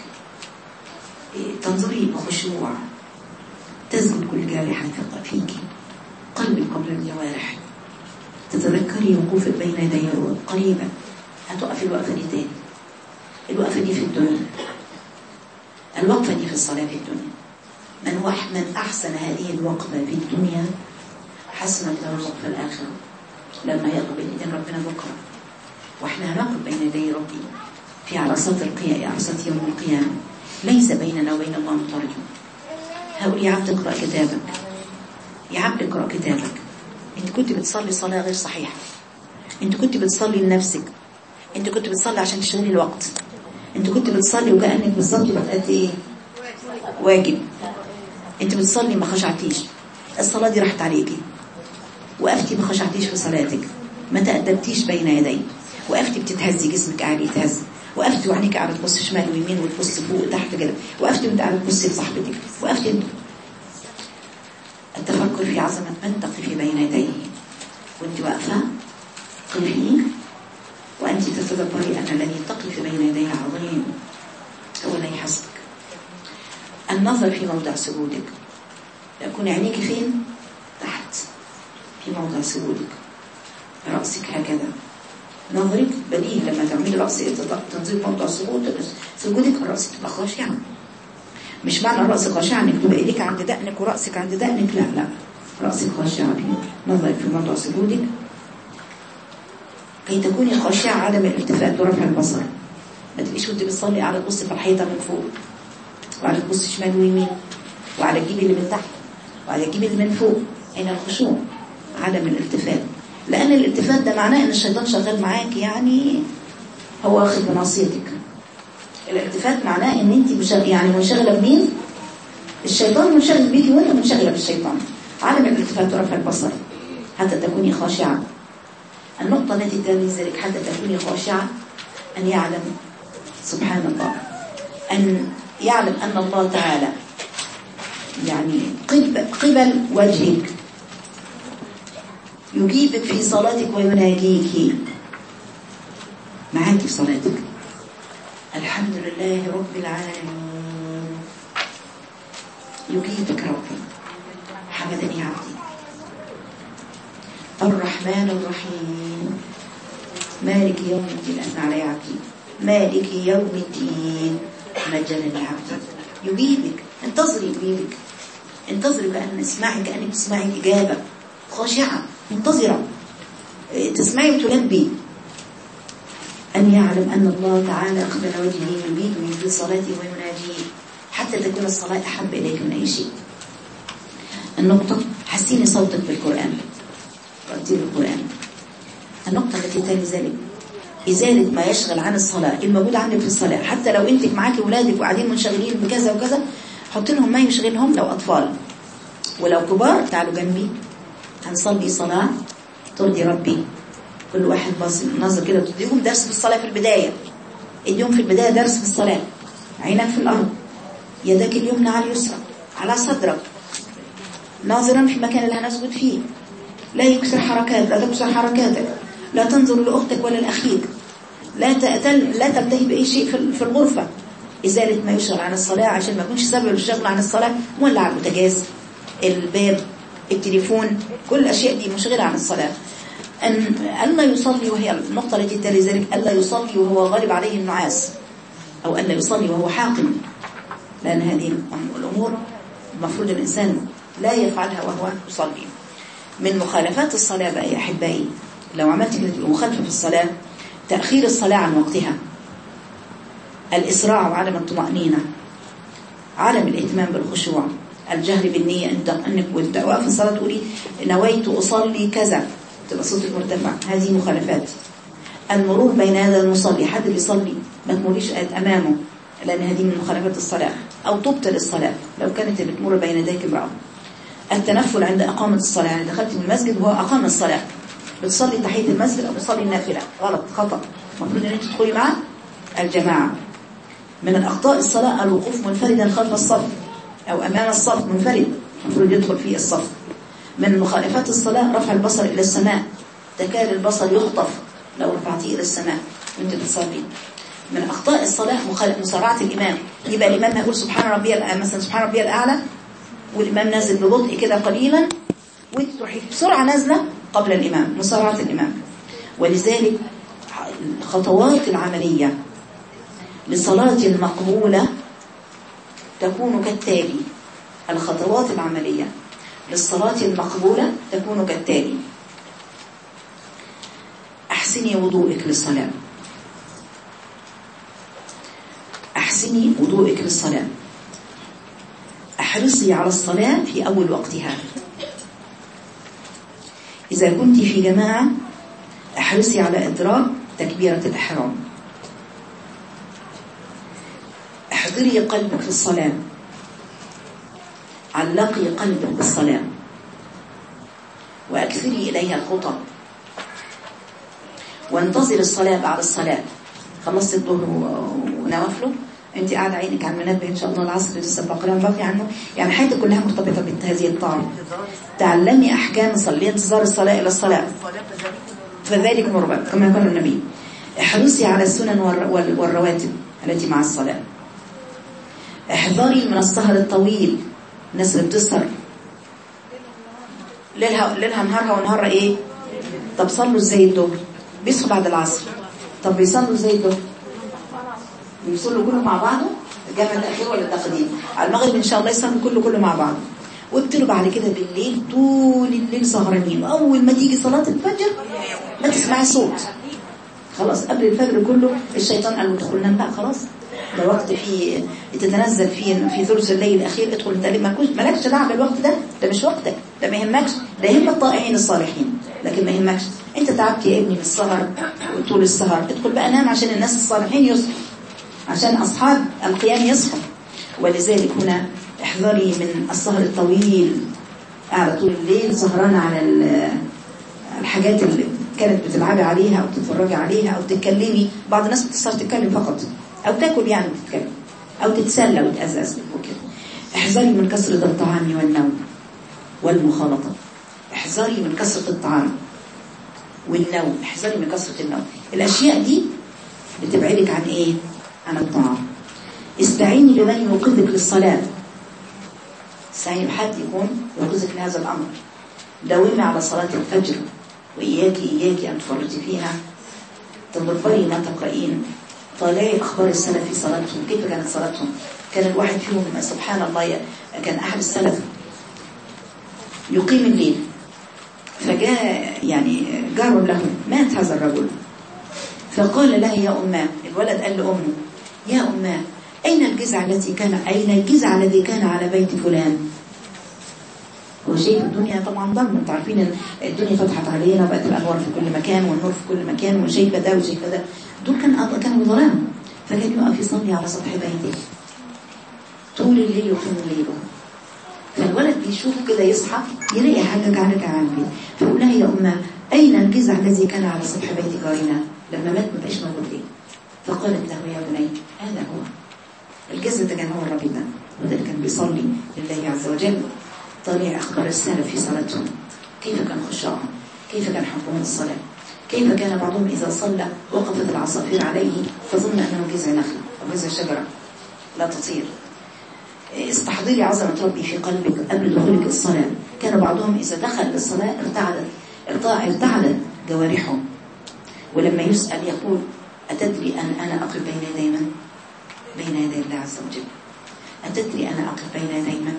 تنظري بخشوع تسجد كل جارحة فيك قلبك قبل الجوارح تتذكري وقوفك بين يدي الرب قريبا هتقفي الوقفة دي تاني الوقفة دي في الدنيا الوقفة دي في الصلاة في الدنيا من وح من أحسن هذه الوقفة في الدنيا حسنت له الوقفة الآخرة لما يقبل إذن ربنا بكرة وإحنا هنقف بين يدي ربي في عرصات القيام عرصات يوم القيامة ليس بيننا وبين الله مترجم هقول يا عبد اقرأ كتابك يا عبد اقرأ كتابك انت كنت بتصلي صلاة غير صحيحة انت كنت بتصلي لنفسك انت كنت بتصلي عشان تشغلي الوقت انت كنت بتصلي وكأنك بالظبط بتأدي ايه واجب انت بتصلي ما خشعتيش الصلاة دي راحت عليكي وقفتي ما خشعتيش في صلاتك ما تأدبتيش بين يدي وقفتي بتتهزي جسمك قاعد يتهز وقفتي وعينيك قاعده تبص شمال ويمين وتبص فوق وتحت كده وقفتي وانت قاعده تبصي لصاحبتك وقفتي انت التفكر في عظمه من تقفي بين يديه وانت واقفه قفي وانت تتدبري ان الذي تقف بين يديه عظيم هو لا يحسبك النظر في موضع سجودك يكون عينيك فين تحت في موضع سجودك رأسك هكذا نظرك بديهي لما تعملي رأس تنظيم موضع سجود سجودك الرأس تبقى خاشعة مش معنى الرأس خاشعة انك تبقى ايديك عند دقنك ورأسك عند دقنك لا لا رأسك خاشعة في نظرك في موضع سجودك كي تكوني خاشعة عدم الالتفات ورفع البصر ما تبقيش وانت بتصلي على تبص في الحيطة من فوق وعلى تبص شمال ويمين وعلى تجيبي اللي من تحت وعلى تجيبي اللي من فوق هنا الخشوع عدم الالتفات لأن الالتفات ده معناه ان الشيطان شغال معاك يعني هو واخد بناصيتك الالتفات معناه ان انت مشغل يعني منشغله بمين الشيطان منشغل بيكي وانت منشغله بالشيطان عدم الالتفات ورفع البصر حتى تكوني خاشعه النقطة التي تلي ذلك حتى تكوني خاشعة أن يعلم سبحان الله أن يعلم أن الله تعالى يعني قبل, قبل وجهك يجيبك في صلاتك ويناجيك معاك في صلاتك الحمد لله رب العالمين يجيبك ربي حمدني عبدي الرحمن الرحيم مالك يوم الدين أثنى علي عبدي مالك يوم الدين مجلني عبدي يجيبك انتظري يجيبك انتظري بأن اسمعي كأنك تسمعي إجابة خاشعة منتظرة تسمعي وتلبي أن يعلم أن الله تعالى قبل وجهه يريد في صلاته ويناجيه حتى تكون الصلاة أحب إليك من أي شيء النقطة حسيني صوتك بالقرآن ترتيب القرآن النقطة التي تلي ذلك إزالة ما يشغل عن الصلاة الموجود عندك في الصلاة حتى لو أنت معاكي أولادك وقاعدين منشغلين بكذا وكذا حط لهم ما يشغلهم لو أطفال ولو كبار تعالوا جنبي هنصلي صلاة ترضي ربي كل واحد باص نظر كده تديهم درس في الصلاة في البداية اديهم في البداية درس في الصلاة عينك في الأرض يدك اليمنى على اليسرى على صدرك ناظرا في المكان اللي هنسجد فيه لا يكسر حركات لا تكسر حركاتك لا تنظر لأختك ولا لأخيك لا تأتل لا تنتهي بأي شيء في في الغرفة إزالة ما يشغل عن الصلاة عشان ما يكونش سبب الشغل عن الصلاة مولع البوتاجاز الباب التليفون كل الأشياء دي مشغلة عن الصلاة أن ألا يصلي وهي النقطة التي تلي ذلك ألا يصلي وهو غالب عليه النعاس أو ألا يصلي وهو حاقم لأن هذه الأمور المفروض الإنسان لا يفعلها وهو يصلي من مخالفات الصلاة بقى يا أحبائي لو عملت كده مخالفة في الصلاة تأخير الصلاة عن وقتها الإسراع وعدم الطمأنينة عدم الاهتمام بالخشوع الجهر بالنية انت انك وانت واقف الصلاة تقولي نويت أصلي كذا تبقى صوتك مرتفع هذه مخالفات المرور بين هذا المصلي حد بيصلي ما تمريش أمامه لأن هذه من مخالفات الصلاة أو تبطل الصلاة لو كانت بتمر بين يديك امرأة التنفل عند إقامة الصلاة يعني دخلت من المسجد وهو أقام الصلاة بتصلي تحية المسجد أو بتصلي النافلة غلط خطأ المفروض أن أنت تدخلي مع الجماعة من الأخطاء الصلاة الوقوف منفردا خلف الصف أو أمام الصف منفرد المفروض يدخل فيه الصف من مخالفات الصلاة رفع البصر إلى السماء تكاد البصر يخطف لو رفعتيه إلى السماء وانت بتصلي من أخطاء الصلاة مخالف مسارعة الإمام يبقى الإمام هيقول سبحان ربي الأعلى مثلا سبحان ربي الأعلى والإمام نازل ببطء كده قليلا وانت تروحي بسرعة نازلة قبل الإمام مسارعة الإمام ولذلك الخطوات العملية لصلاة مقبولة تكون كالتالي الخطوات العملية للصلاة المقبولة تكون كالتالي أحسني وضوءك للصلاة أحسني وضوءك للصلاة احرصي على الصلاة في أول وقتها إذا كنت في جماعة احرصي على إدراك تكبيرة الإحرام احضري قلبك في الصلاة علقي قلبك بالصلاة وأكثري إليها الخطب وانتظر الصلاة بعد الصلاة خلصت الظهر ونوافله انت قاعده عينك على المنبه ان شاء الله العصر لسه بقرا باقي عنه يعني حياتك كلها مرتبطه بهذه الطاعه تعلمي احكام صلي انتظار الصلاه الى الصلاه فذلك مربع كما قال النبي احرصي على السنن والرواتب التي مع الصلاه احذري من السهر الطويل الناس اللي بتسهر ليلها ليلها نهارها ونهارها ايه طب صلوا ازاي الظهر بيصحوا بعد العصر طب بيصلوا ازاي الظهر بيصلوا كله مع بعضه الجامع التأخير ولا التقديم على المغرب إن شاء الله يصلوا كله كله مع بعض وابتلوا بعد كده بالليل طول الليل سهرانين وأول ما تيجي صلاة الفجر ما تسمعي صوت خلاص قبل الفجر كله الشيطان قال له ادخل نام بقى خلاص ده وقت فيه تتنزل فيه في ثلث الليل الأخير ادخل انت مالكش دعوه بالوقت ده ده مش وقتك ده ما يهمكش ده يهم الطائعين الصالحين لكن ما يهمكش انت تعبت يا ابني بالسهر وطول السهر ادخل بقى نام عشان الناس الصالحين يصحوا عشان أصحاب القيام يصحوا ولذلك هنا احذري من السهر الطويل قاعدة طول الليل سهرانة على الحاجات اللي كانت بتلعبي عليها أو تتفرجي عليها أو تتكلمي بعض الناس بتصير تتكلم فقط أو تاكل يعني وتتكلم أو تتسلى وتأزأز وكده احذري من كثرة الطعام والنوم والمخالطة احذري من كثرة الطعام والنوم احذري من كثرة النوم الأشياء دي بتبعدك عن إيه؟ عن الطعام استعيني بمن يوقظك للصلاة استعيني بحد يكون يوقظك لهذا الأمر داومي على صلاة الفجر وإياكي إياكي أن تفرطي فيها تدبري ما تقرأين طالعي أخبار السلف في صلاتهم كيف كانت صلاتهم كان الواحد فيهم سبحان الله كان أحد السلف يقيم الليل فجاء يعني جار له مات هذا الرجل فقال لها يا أماه الولد قال لأمه يا أماه أين الجزع التي كان أين الجزع الذي كان على بيت فلان هو شايف الدنيا طبعا ضلمة انتوا عارفين ان الدنيا فتحت علينا وبقت الانوار في كل مكان والنور في كل مكان وشايفه ده وشايفه ده دول كان كانوا ظلام فكان يقف يصلي على سطح بيته طول الليل وقيموا ليله فالولد بيشوف كده يصحى يلاقي حاجة كعلك على البيت فيقول لها يا أمه أين الجزع الذي كان على سطح بيت جارنا لما مات ما بقاش موجود ليه فقالت له يا بني هذا هو الجزء ده كان هو الربي ده وده اللي كان بيصلي لله عز وجل طالع أخبار السلف في صلاتهم كيف كان خشوعهم كيف كان حبهم الصلاة كيف كان بعضهم إذا صلى وقفت العصافير عليه فظن أنه جذع نخل أو جذع شجرة لا تطير استحضري عظمة ربي في قلبك قبل دخولك الصلاة كان بعضهم إذا دخل للصلاة ارتعدت ارتع- ارتعدت جوارحه ولما يسأل يقول أتدري أن أنا أقف بين يدي من؟ بين يدي الله عز وجل أتدري أنا أقف بين يدي من؟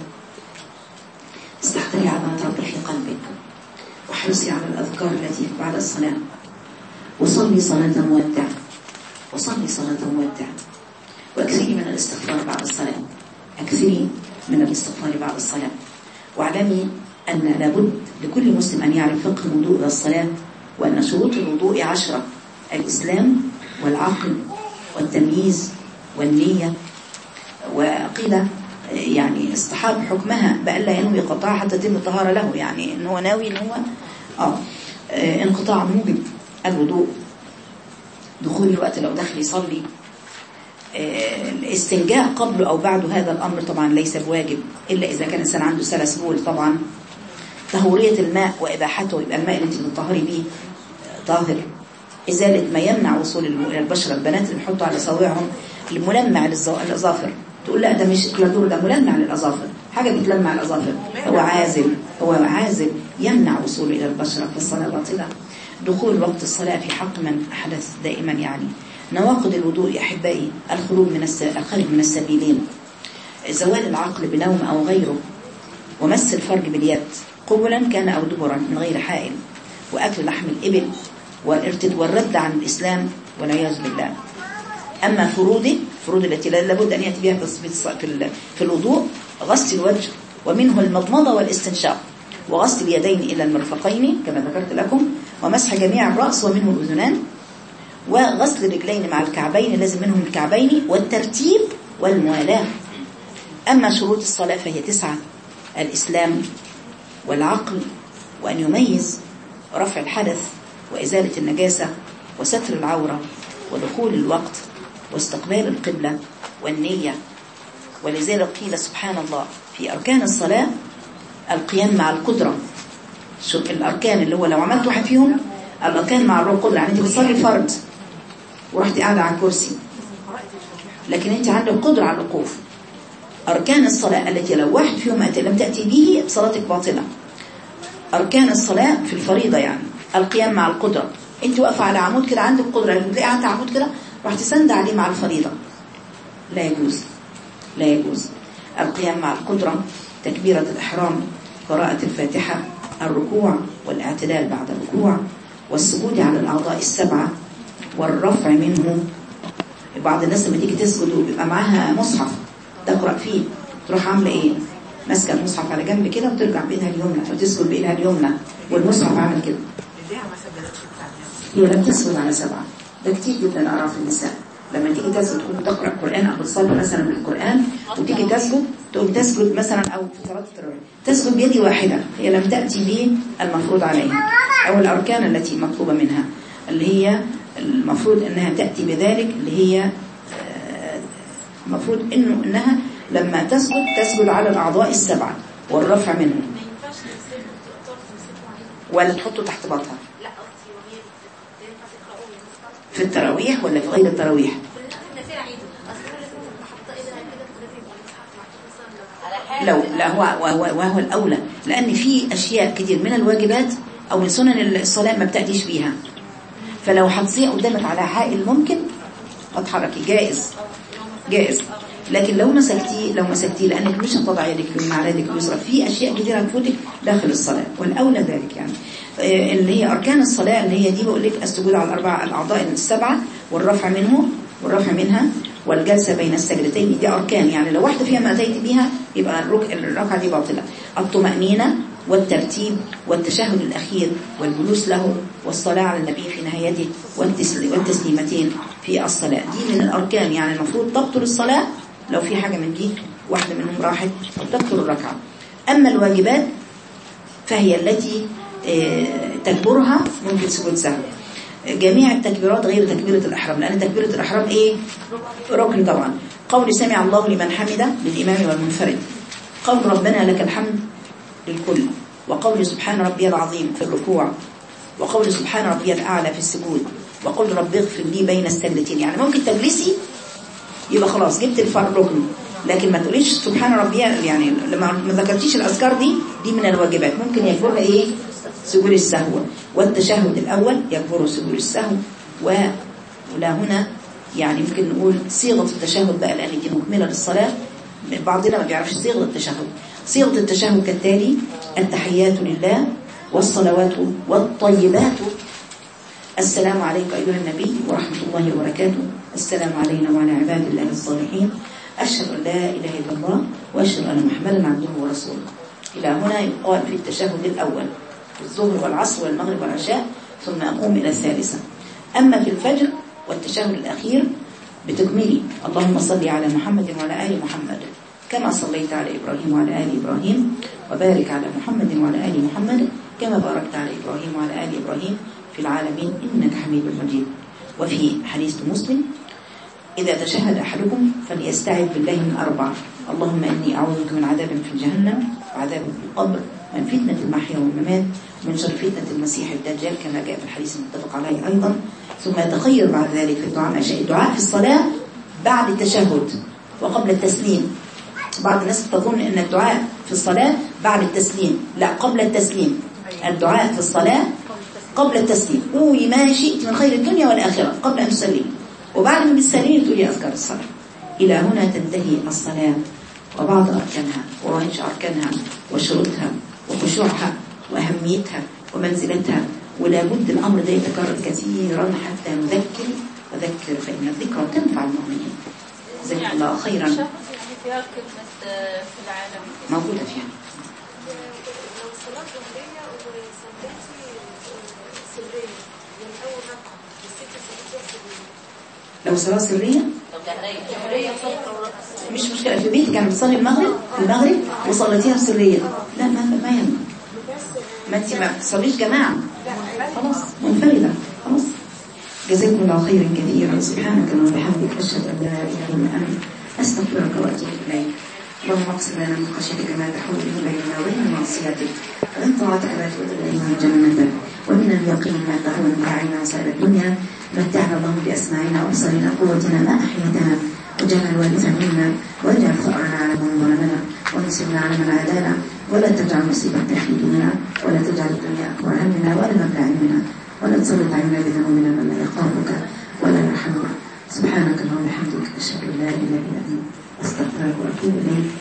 استحضري عظمة ربي في قلبك واحرصي على الأذكار التي بعد الصلاة وصلي صلاة مودع وصلي صلاة مودع واكثري من الاستغفار بعد الصلاة اكثري من الاستغفار بعد الصلاة واعلمي أن لابد لكل مسلم أن يعرف فقه الوضوء والصلاة وأن شروط الوضوء عشرة الإسلام والعقل والتمييز والنية وقيل يعني استحاب حكمها بألا ينوي قطاع حتى تتم الطهارة له يعني ان هو ناوي ان هو اه آه، انقطاع موجب الوضوء دخول الوقت لو دخل يصلي آه، الاستنجاء قبل أو بعد هذا الأمر طبعا ليس بواجب إلا إذا كان الإنسان عنده سلس بول طبعا طهورية الماء وإباحته يبقى الماء اللي انت بتطهري بيه طاهر إزالة ما يمنع وصول الم- إلى البشرة البنات اللي بيحطوا على صوابعهم الملمع للزو- للأظافر تقول لا ده مش كلادور ده ملمع للأظافر حاجة بتلمع الأظافر هو عازل هو عازل يمنع وصوله إلى البشرة فالصلاة باطلة دخول وقت الصلاة في حق من أحدث دائما يعني نواقض الوضوء يا أحبائي الخروج من الس... الخارج من السبيلين زوال العقل بنوم أو غيره ومس الفرج باليد قبلا كان أو دبرا من غير حائل وأكل لحم الإبل والارتد والرد عن الإسلام والعياذ بالله أما فروضه فروض التي لا- لابد أن يأتي بها في الص- في ال- في الوضوء غسل الوجه ومنه المضمضة والاستنشاق وغسل اليدين إلى المرفقين كما ذكرت لكم ومسح جميع الرأس ومنه الأذنان وغسل الرجلين مع الكعبين لازم منهم الكعبين والترتيب والموالاة أما شروط الصلاة فهي تسعة الإسلام والعقل وأن يميز رفع الحدث وإزالة النجاسة وستر العورة ودخول الوقت واستقبال القبلة والنية ولذلك قيل سبحان الله في أركان الصلاة القيام مع القدرة شو الأركان اللي هو لو عملت واحد فيهم الأركان مع القدرة يعني أنت بتصلي فرض ورحت قاعدة على الكرسي لكن أنت عندك قدرة على الوقوف أركان الصلاة التي لو واحد فيهم أنت لم تأتي به صلاتك باطلة أركان الصلاة في الفريضة يعني القيام مع القدرة أنت واقفة على عمود كده عندك قدرة لما تلاقي عندك عمود كده راح تسند عليه مع الفريضة لا يجوز لا يجوز القيام مع القدرة تكبيرة الإحرام قراءة الفاتحة الركوع والاعتدال بعد الركوع والسجود على الأعضاء السبعة والرفع منه بعض الناس لما تيجي تسجد وبيبقى معاها مصحف تقرأ فيه تروح عاملة ايه ماسكة المصحف على جنب كده وترجع بإيدها اليمنى وتسجد بإيدها اليمنى والمصحف عامل كده هي لم تسجد على سبعة ده كتير جدا أرى في النساء لما تيجي تسجد تقوم تقرأ القرآن أو تصلي مثلا بالقرآن وتيجي تسجد تقوم تسجد مثلا أو في صلاة التراويح تسجد بيد واحدة هي لم تأتي به المفروض عليها أو الأركان التي مطلوبة منها اللي هي المفروض أنها تأتي بذلك اللي هي آه، المفروض إنه إنها لما تسجد تسجد على الأعضاء السبعة والرفع منه ما ينفعش نسيب الطرف نسيبه عليه ولا تحطه تحت بطها لا قصدي وهي ينفع تقرأه ينفع في التراويح ولا في غير التراويح نسير عيده اصل هو لازم تبقى حاطه ايدها كده لازم يبقى المصحف محطوط مثلا لو لو لا هو وهو, وهو الأولى لأن في أشياء كتير من الواجبات أو من سنن الصلاة ما بتأتيش بيها فلو حطيها قدامك على حائل ممكن هتحركي جائز جائز لكن لو مسكتيه لو مسكتيه لأنك مش هتضع يدك اليمنى على يدك اليسرى في أشياء كتير هتفوتك داخل الصلاة والأولى ذلك يعني آه، اللي هي أركان الصلاة اللي هي دي بقول لك السجود على الأربع الأعضاء السبعة والرفع منه والرفع منها والجلسة بين السجدتين دي أركان يعني لو واحدة فيها ما أتيت بها يبقى الرك... الركعة دي باطلة الطمأنينة والترتيب والتشهد الأخير والجلوس له والصلاة على النبي في نهايته والتسل... والتسليمتين في الصلاة دي من الأركان يعني المفروض تبطل الصلاة لو في حاجة من دي واحدة منهم راحت تكثر الركعة أما الواجبات فهي التي آه، تكبرها ممكن سجود سهو جميع التكبيرات غير تكبيرة الإحرام لأن تكبيرة الإحرام إيه؟ ركن طبعا قول سمع الله لمن حمده للإمام والمنفرد قول ربنا لك الحمد للكل وقول سبحان ربي العظيم في الركوع وقول سبحان ربي الأعلى في السجود وقول رب اغفر لي بين السجدتين يعني ممكن تجلسي يبقى خلاص جبت الفرق ركن لكن ما تقوليش سبحان ربي يعني لما ما ذكرتيش الأذكار دي دي من الواجبات ممكن يكبرها إيه سجود السهو والتشهد الأول يكبر سجود السهو و- ولا هنا يعني يمكن نقول صيغة التشهد بقى لأن دي مكملة للصلاة بعضنا ما بيعرفش صيغة التشهد صيغة التشهد كالتالي التحيات لله والصلوات والطيبات السلام عليك أيها النبي ورحمة الله وبركاته السلام علينا وعلى عباد الله الصالحين أشهد أن لا إله إلا الله وأشهد أن محمدا عبده ورسوله إلى هنا يقال في التشهد الأول في الظهر والعصر والمغرب والعشاء ثم أقوم إلى الثالثة أما في الفجر والتشهد الأخير بتكملي اللهم صل على محمد وعلى آل محمد كما صليت على إبراهيم وعلى آل إبراهيم وبارك على محمد وعلى آل محمد كما باركت على إبراهيم وعلى آل إبراهيم في العالمين إنك حميد مجيد وفي حديث مسلم إذا تشهد أحدكم فليستعذ بالله من أربع اللهم إني أعوذ بك من عذاب في جهنم وعذاب في القبر من فتنة المحيا والممات ومن شر فتنة المسيح الدجال كما جاء في الحديث المتفق عليه أيضا ثم يتخير بعد ذلك في الدعاء أشياء الدعاء في الصلاة بعد التشهد وقبل التسليم بعض الناس تظن أن الدعاء في الصلاة بعد التسليم لا قبل التسليم الدعاء في الصلاة قبل التسليم قولي ما شئت من خير الدنيا والآخرة قبل أن تسلمي وبعد ما بتسلمي تقولي أذكار الصلاة إلى هنا تنتهي الصلاة وبعض أركانها ووهج أركانها وشروطها وخشوعها وأهميتها ومنزلتها ولا بد الأمر ده يتكرر كثيرا حتى نذكر وذكر فإن الذكرى تنفع المؤمنين جزاك الله خيرا يعني فيها كلمة آه، في العالم موجودة فيها لو صلاة ظهرية وصليتي سرية من أول رقم الست سنوات سرية لو صلاة سرية جهرية مش مشكلة في بيتك يعني بتصلي المغرب المغرب وصليتيها سرية لا ما ما ينفع ما انت ما بتصليش جماعة خلاص منفردة خلاص جزاكم الله خيرا كثيرا سبحانك اللهم وبحمدك أشهد أن لا إله إلا أنت أستغفرك وأتوب إليك اللهم اقسم لنا من خشيتك ما تحول به بيننا وبين معصيتك ومن طاعتك ما تؤذي من جنتك ومن اليقين ما تهون به علينا مصائب الدنيا متعنا اللهم بأسماعنا وأبصارنا قوتنا ما أحييتنا وجعل الوارث منا واجعل ثأرنا على من ظلمنا وانصرنا على من عادانا ولا تجعل مصيبتنا في ديننا ولا تجعل الدنيا أكبر همنا ولا مبلغ علمنا ولا تسلط علينا بذنوبنا من لا يخافك ولا يرحمنا سبحانك اللهم وبحمدك أشهد أن لا إله إلا أنت أستغفرك وأتوب إليك